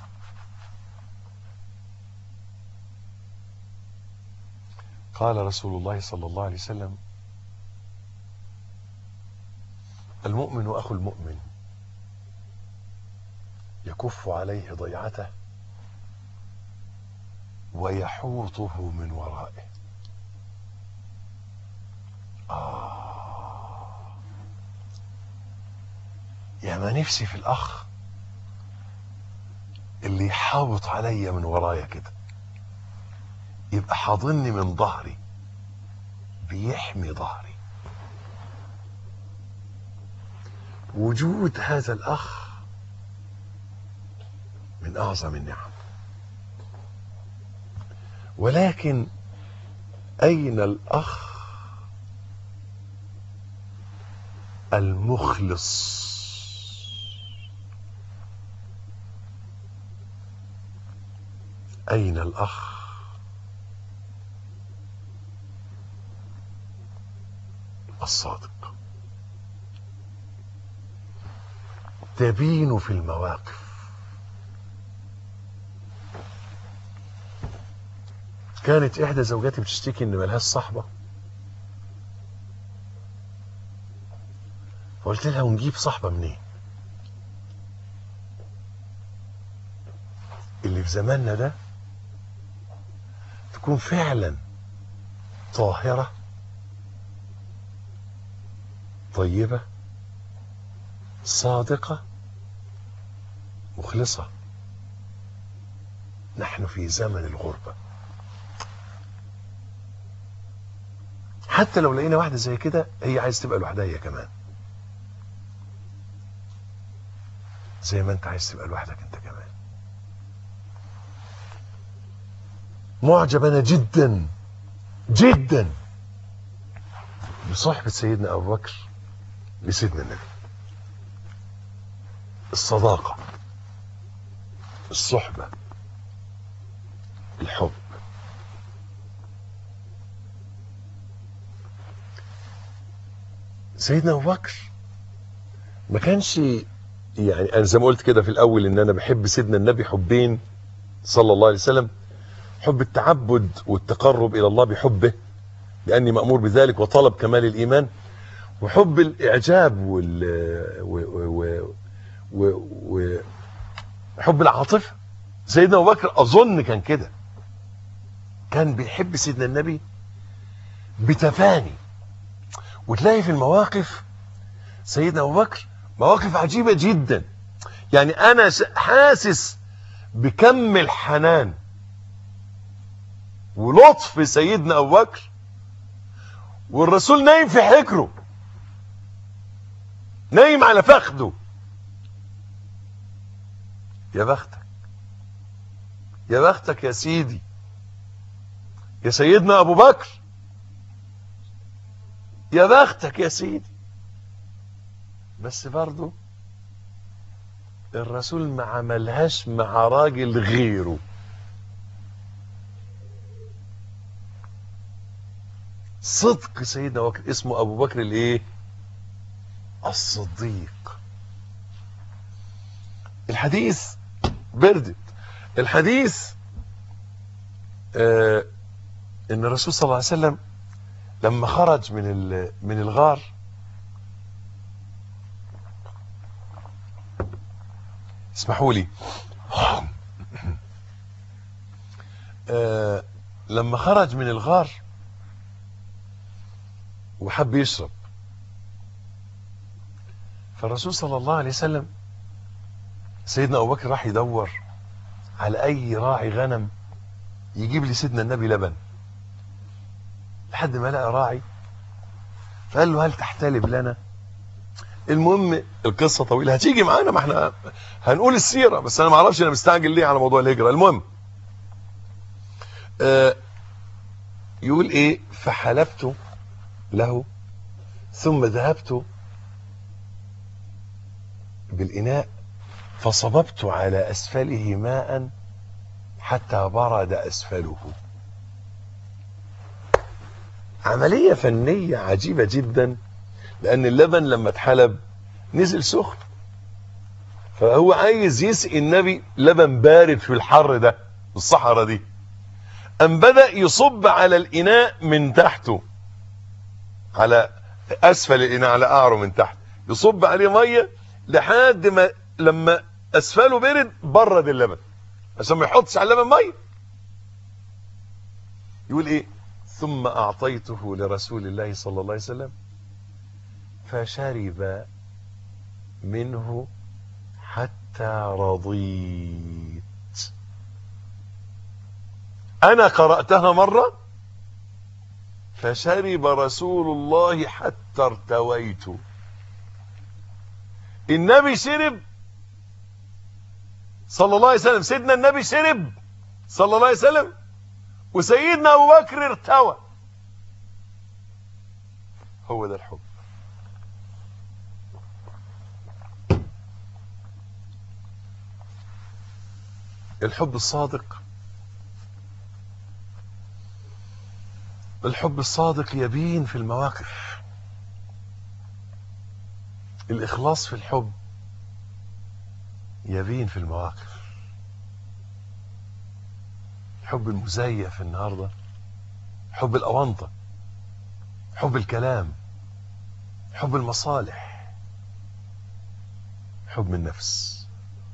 قال رسول الله صلى الله عليه وسلم المؤمن أخو المؤمن يكف عليه ضيعته ويحوطه من ورائه آه يا ما نفسي في الأخ اللي يحاوط عليا من ورايا كده يبقى حاضني من ظهري بيحمي ظهري وجود هذا الأخ من أعظم النعم ولكن أين الأخ المخلص أين الأخ الصادق تبين في المواقف كانت إحدى زوجاتي بتشتكي إن ملهاش صاحبة فقلت لها ونجيب صاحبة منين اللي في زماننا ده تكون فعلا طاهرة طيبة صادقة مخلصة نحن في زمن الغربة حتى لو لقينا واحدة زي كده هي عايز تبقى لوحدها هي كمان زي ما انت عايز تبقى لوحدك انت كمان معجب انا جدا جدا بصحبة سيدنا ابو بكر لسيدنا النبي الصداقة الصحبة الحب سيدنا ابو بكر ما كانش يعني انا زي ما قلت كده في الاول ان انا بحب سيدنا النبي حبين صلى الله عليه وسلم حب التعبد والتقرب الى الله بحبه لاني مامور بذلك وطلب كمال الايمان وحب الاعجاب وال و... و... و... و... حب العاطفه سيدنا ابو بكر اظن كان كده كان بيحب سيدنا النبي بتفاني وتلاقي في المواقف سيدنا ابو بكر مواقف عجيبه جدا يعني انا حاسس بكم الحنان ولطف سيدنا ابو بكر والرسول نايم في حجره نايم على فخده يا بختك يا بختك يا سيدي يا سيدنا ابو بكر يا بختك يا سيدي بس برضه الرسول ما عملهاش مع راجل غيره صدق سيدنا أبو بكر اسمه ابو بكر الايه الصديق الحديث بردت الحديث آه ان الرسول صلى الله عليه وسلم لما خرج من من الغار اسمحوا لي آه لما خرج من الغار وحب يشرب فالرسول صلى الله عليه وسلم سيدنا ابو بكر راح يدور على اي راعي غنم يجيب لي سيدنا النبي لبن لحد ما لقى راعي فقال له هل تحتلب لنا المهم القصه طويله هتيجي معانا ما احنا هنقول السيره بس انا ما اعرفش انا مستعجل ليه على موضوع الهجره المهم آه يقول ايه فحلبت له ثم ذهبت بالإناء فصببت على أسفله ماء حتى برد أسفله عملية فنية عجيبة جدا لأن اللبن لما اتحلب نزل سخن فهو عايز يسقي النبي لبن بارد في الحر ده الصحراء دي أم بدأ يصب على الإناء من تحته على أسفل الإناء على قعره من تحت يصب عليه مية لحد ما لما أسفله برد برد اللبن عشان ما يحطش على اللبن مية يقول إيه ثم أعطيته لرسول الله صلى الله عليه وسلم فشرب منه حتى رضيت أنا قرأتها مرة فشرب رسول الله حتى ارتويت النبي شرب صلى الله عليه وسلم سيدنا النبي شرب صلى الله عليه وسلم وسيدنا ابو بكر ارتوى هو ده الحب الحب الصادق الحب الصادق يبين في المواقف الإخلاص في الحب يبين في المواقف حب المزيف النهاردة حب الأونطة حب الكلام حب المصالح حب النفس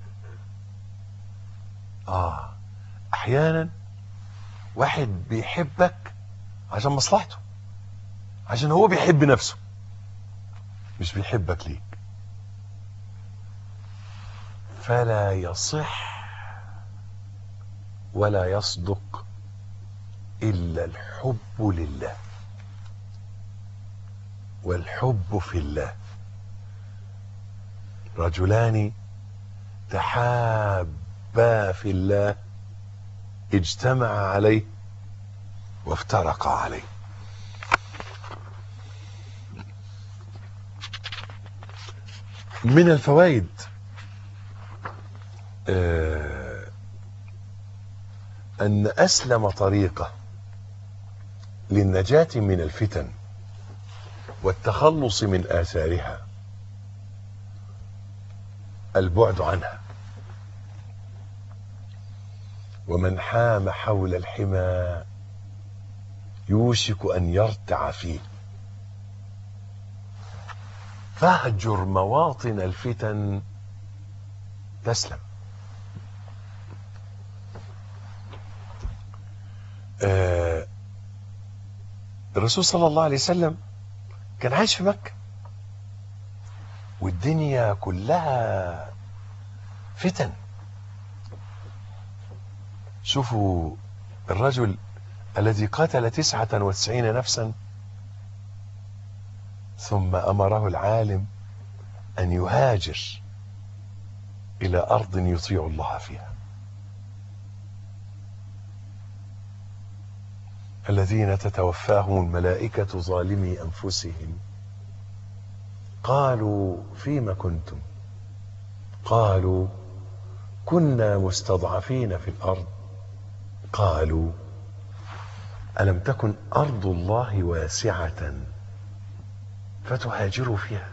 آه أحيانا واحد بيحبك عشان مصلحته عشان هو بيحب نفسه مش بيحبك ليك فلا يصح ولا يصدق إلا الحب لله والحب في الله رجلان تحابا في الله اجتمعا عليه وافترقا عليه من الفوائد آه، أن أسلم طريقة للنجاة من الفتن والتخلص من آثارها البعد عنها ومن حام حول الحمى يوشك أن يرتع فيه فاهجر مواطن الفتن تسلم آه الرسول صلى الله عليه وسلم كان عايش في مكة والدنيا كلها فتن شوفوا الرجل الذي قتل تسعة وتسعين نفسا ثم أمره العالم أن يهاجر إلى أرض يطيع الله فيها الذين تتوفاهم الملائكة ظالمي أنفسهم قالوا فيم كنتم قالوا كنا مستضعفين في الأرض قالوا ألم تكن أرض الله واسعة فتهاجروا فيها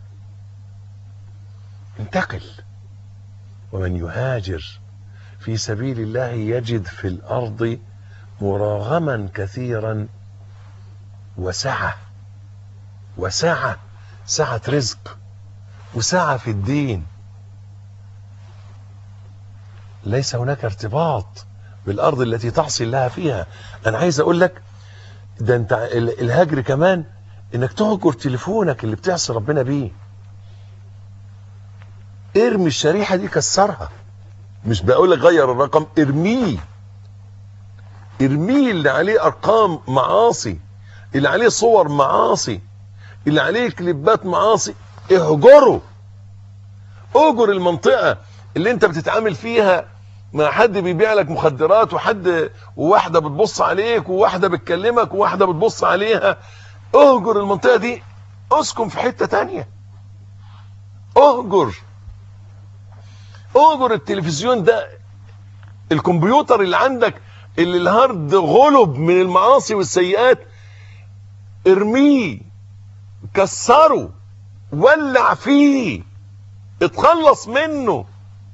انتقل ومن يهاجر في سبيل الله يجد في الأرض مراغما كثيرا وسعة وسعة سعة رزق وسعة في الدين ليس هناك ارتباط بالارض التي تعصي الله فيها انا عايز اقول لك ده انت ال- الهجر كمان انك تهجر تليفونك اللي بتعصي ربنا بيه ارمي الشريحه دي كسرها مش بقول لك غير الرقم ارميه ارميه اللي عليه ارقام معاصي اللي عليه صور معاصي اللي عليه كليبات معاصي اهجره اهجر المنطقه اللي انت بتتعامل فيها مع حد بيبيع لك مخدرات وحد وواحده بتبص عليك وواحده بتكلمك وواحده بتبص عليها اهجر المنطقه دي اسكن في حته تانية اهجر اهجر التلفزيون ده الكمبيوتر اللي عندك اللي الهارد غلب من المعاصي والسيئات ارميه كسره ولع فيه اتخلص منه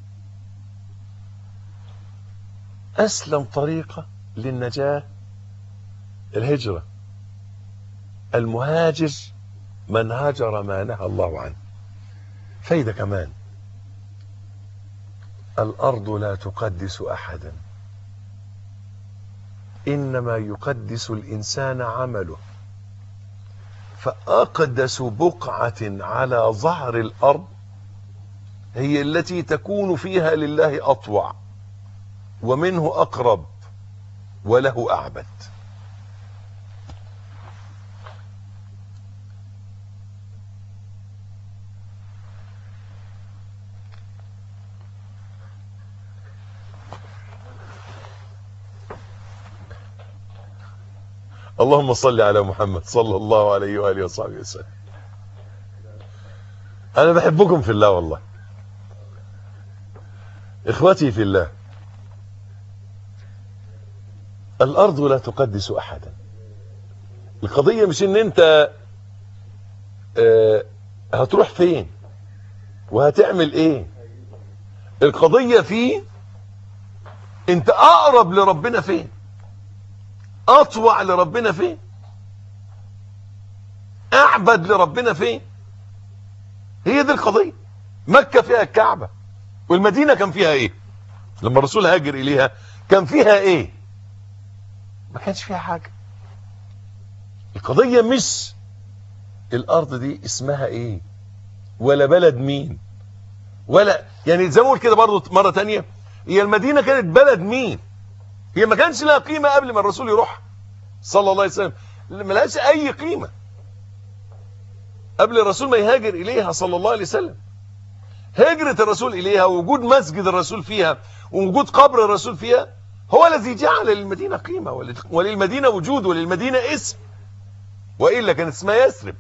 اسلم طريقه للنجاه الهجره المهاجر من هاجر ما نهى الله عنه فايده كمان الارض لا تقدس احدا انما يقدس الانسان عمله فاقدس بقعه على ظهر الارض هي التي تكون فيها لله اطوع ومنه اقرب وله اعبد اللهم صل على محمد صلى الله عليه واله وصحبه وسلم انا بحبكم في الله والله اخوتي في الله الارض لا تقدس احدا القضيه مش ان انت آه، هتروح فين وهتعمل ايه القضيه في انت اقرب لربنا فين اطوع لربنا فين اعبد لربنا فين هي دي القضيه مكه فيها الكعبه والمدينه كان فيها ايه لما الرسول هاجر اليها كان فيها ايه ما كانش فيها حاجه القضيه مش الارض دي اسمها ايه ولا بلد مين ولا يعني زي ما اقول كده برضه مره تانية هي المدينه كانت بلد مين هي ما كانش لها قيمه قبل ما الرسول يروح صلى الله عليه وسلم ما لهاش اي قيمه قبل الرسول ما يهاجر اليها صلى الله عليه وسلم هجرة الرسول إليها ووجود مسجد الرسول فيها ووجود قبر الرسول فيها هو الذي جعل للمدينة قيمة ولل- وللمدينة وجود وللمدينة اسم وإلا كان اسمها يثرب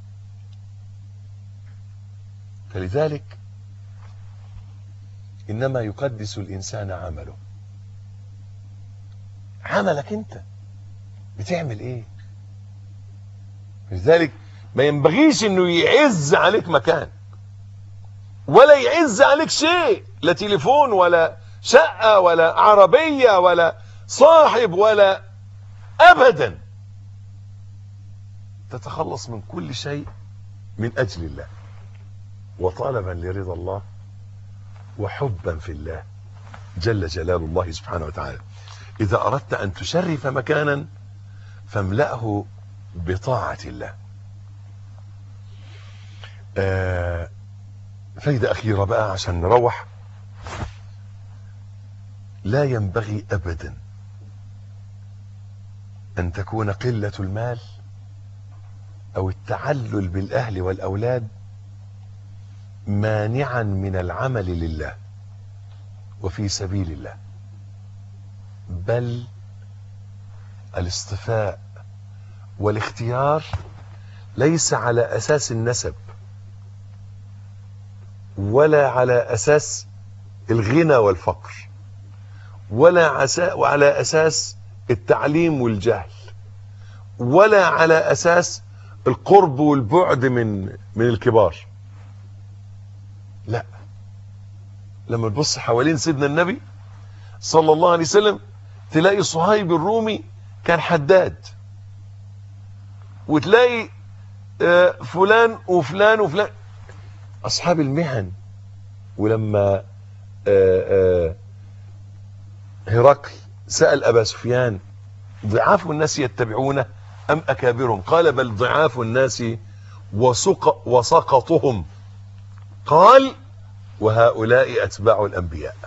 فلذلك إنما يقدس الإنسان عمله عملك أنت بتعمل إيه لذلك ما ينبغيش إنه يعز عليك مكان ولا يعز عليك شيء لا تليفون ولا شقة ولا عربية ولا صاحب ولا أبدا تتخلص من كل شيء من أجل الله وطلبا لرضا الله وحبا في الله جل جلال الله سبحانه وتعالى إذا أردت أن تشرف مكانا فاملأه بطاعة الله آه فايدة أخيرة بقى عشان نروح لا ينبغي أبدا أن تكون قلة المال أو التعلل بالأهل والأولاد مانعا من العمل لله وفي سبيل الله بل الاصطفاء والاختيار ليس على أساس النسب ولا على أساس الغنى والفقر ولا عسا وعلى أساس التعليم والجهل ولا على أساس القرب والبعد من من الكبار لا لما تبص حوالين سيدنا النبي صلى الله عليه وسلم تلاقي صهيب الرومي كان حداد وتلاقي آه، فلان وفلان وفلان اصحاب المهن ولما آه، آه، هرقل سأل أبا سفيان ضعاف الناس يتبعونه أم أكابرهم قال بل ضعاف الناس وسق وسقطهم قال وهؤلاء أتباع الأنبياء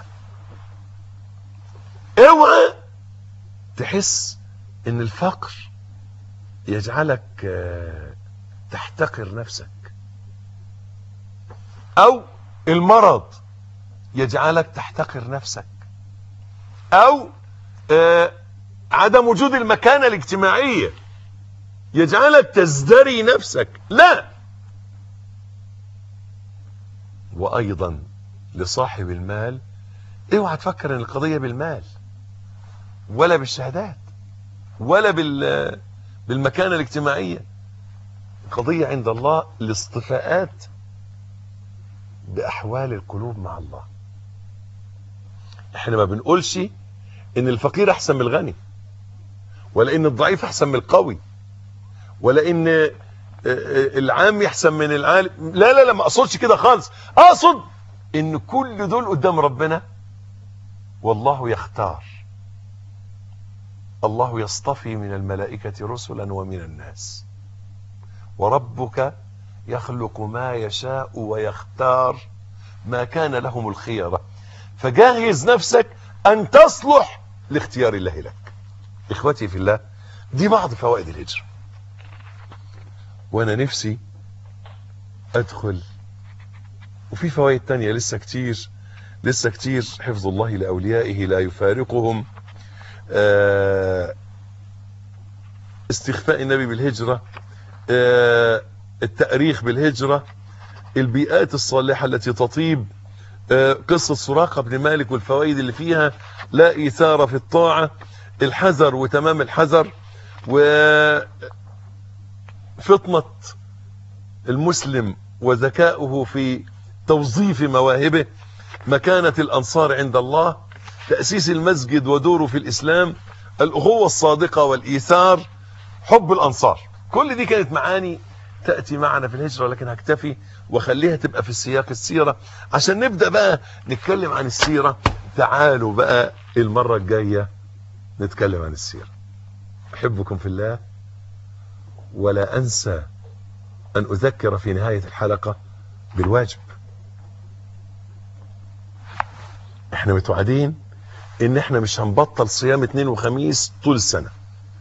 اوعى تحس ان الفقر يجعلك آه، تحتقر نفسك او المرض يجعلك تحتقر نفسك او آه، عدم وجود المكانة الاجتماعية يجعلك تزدري نفسك لا وايضا لصاحب المال اوعى تفكر ان القضية بالمال ولا بالشهادات ولا بال بالمكانة الاجتماعية القضية عند الله الاصطفاءات بأحوال القلوب مع الله احنا ما بنقولش ان الفقير احسن من الغني ولا ان الضعيف احسن من القوي ولا ان آه، آه، العام احسن من العالم لا لا لا ما اقصدش كده خالص اقصد ان كل دول قدام ربنا والله يختار الله يصطفي من الملائكة رسلا ومن الناس وربك يخلق ما يشاء ويختار ما كان لهم الخيرة فجهز نفسك أن تصلح لاختيار الله لك إخوتي في الله دي بعض فوائد الهجرة وأنا نفسي أدخل وفي فوائد تانية لسه كتير لسه كتير حفظ الله لأوليائه لا يفارقهم آه، استخفاء النبي بالهجرة آه، التأريخ بالهجرة البيئات الصالحة التي تطيب آه، قصة سراقة بن مالك والفوائد اللي فيها لا إيثار في الطاعة الحذر وتمام الحذر وفطنة المسلم وذكاؤه في توظيف مواهبه مكانة الأنصار عند الله تأسيس المسجد ودوره في الإسلام الأخوة الصادقة والإيثار حب الأنصار كل دي كانت معاني تأتي معنا في الهجرة لكن هكتفي وخليها تبقى في السياق السيرة عشان نبدأ بقى نتكلم عن السيرة تعالوا بقى المرة الجاية نتكلم عن السيرة أحبكم في الله ولا أنسى أن أذكر في نهاية الحلقة بالواجب احنا متوعدين ان احنا مش هنبطل صيام اثنين وخميس طول السنة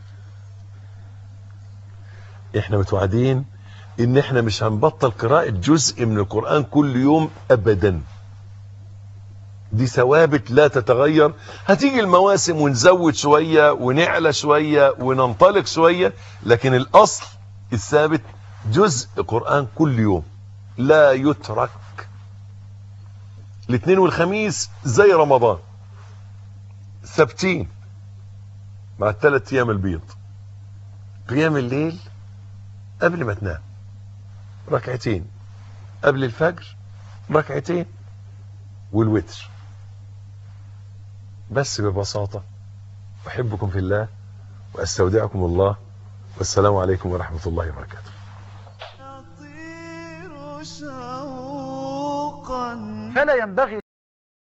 احنا متوعدين ان احنا مش هنبطل قراءة جزء من القرآن كل يوم ابدا دي ثوابت لا تتغير هتيجي المواسم ونزود شوية ونعلى شوية وننطلق شوية لكن الاصل الثابت جزء قرآن كل يوم لا يترك الاثنين والخميس زي رمضان ثابتين مع الثلاث ايام البيض قيام الليل قبل ما تنام ركعتين قبل الفجر ركعتين والوتر بس ببساطة أحبكم في الله وأستودعكم الله والسلام عليكم ورحمة الله وبركاته يطير شوقا فلا ينبغي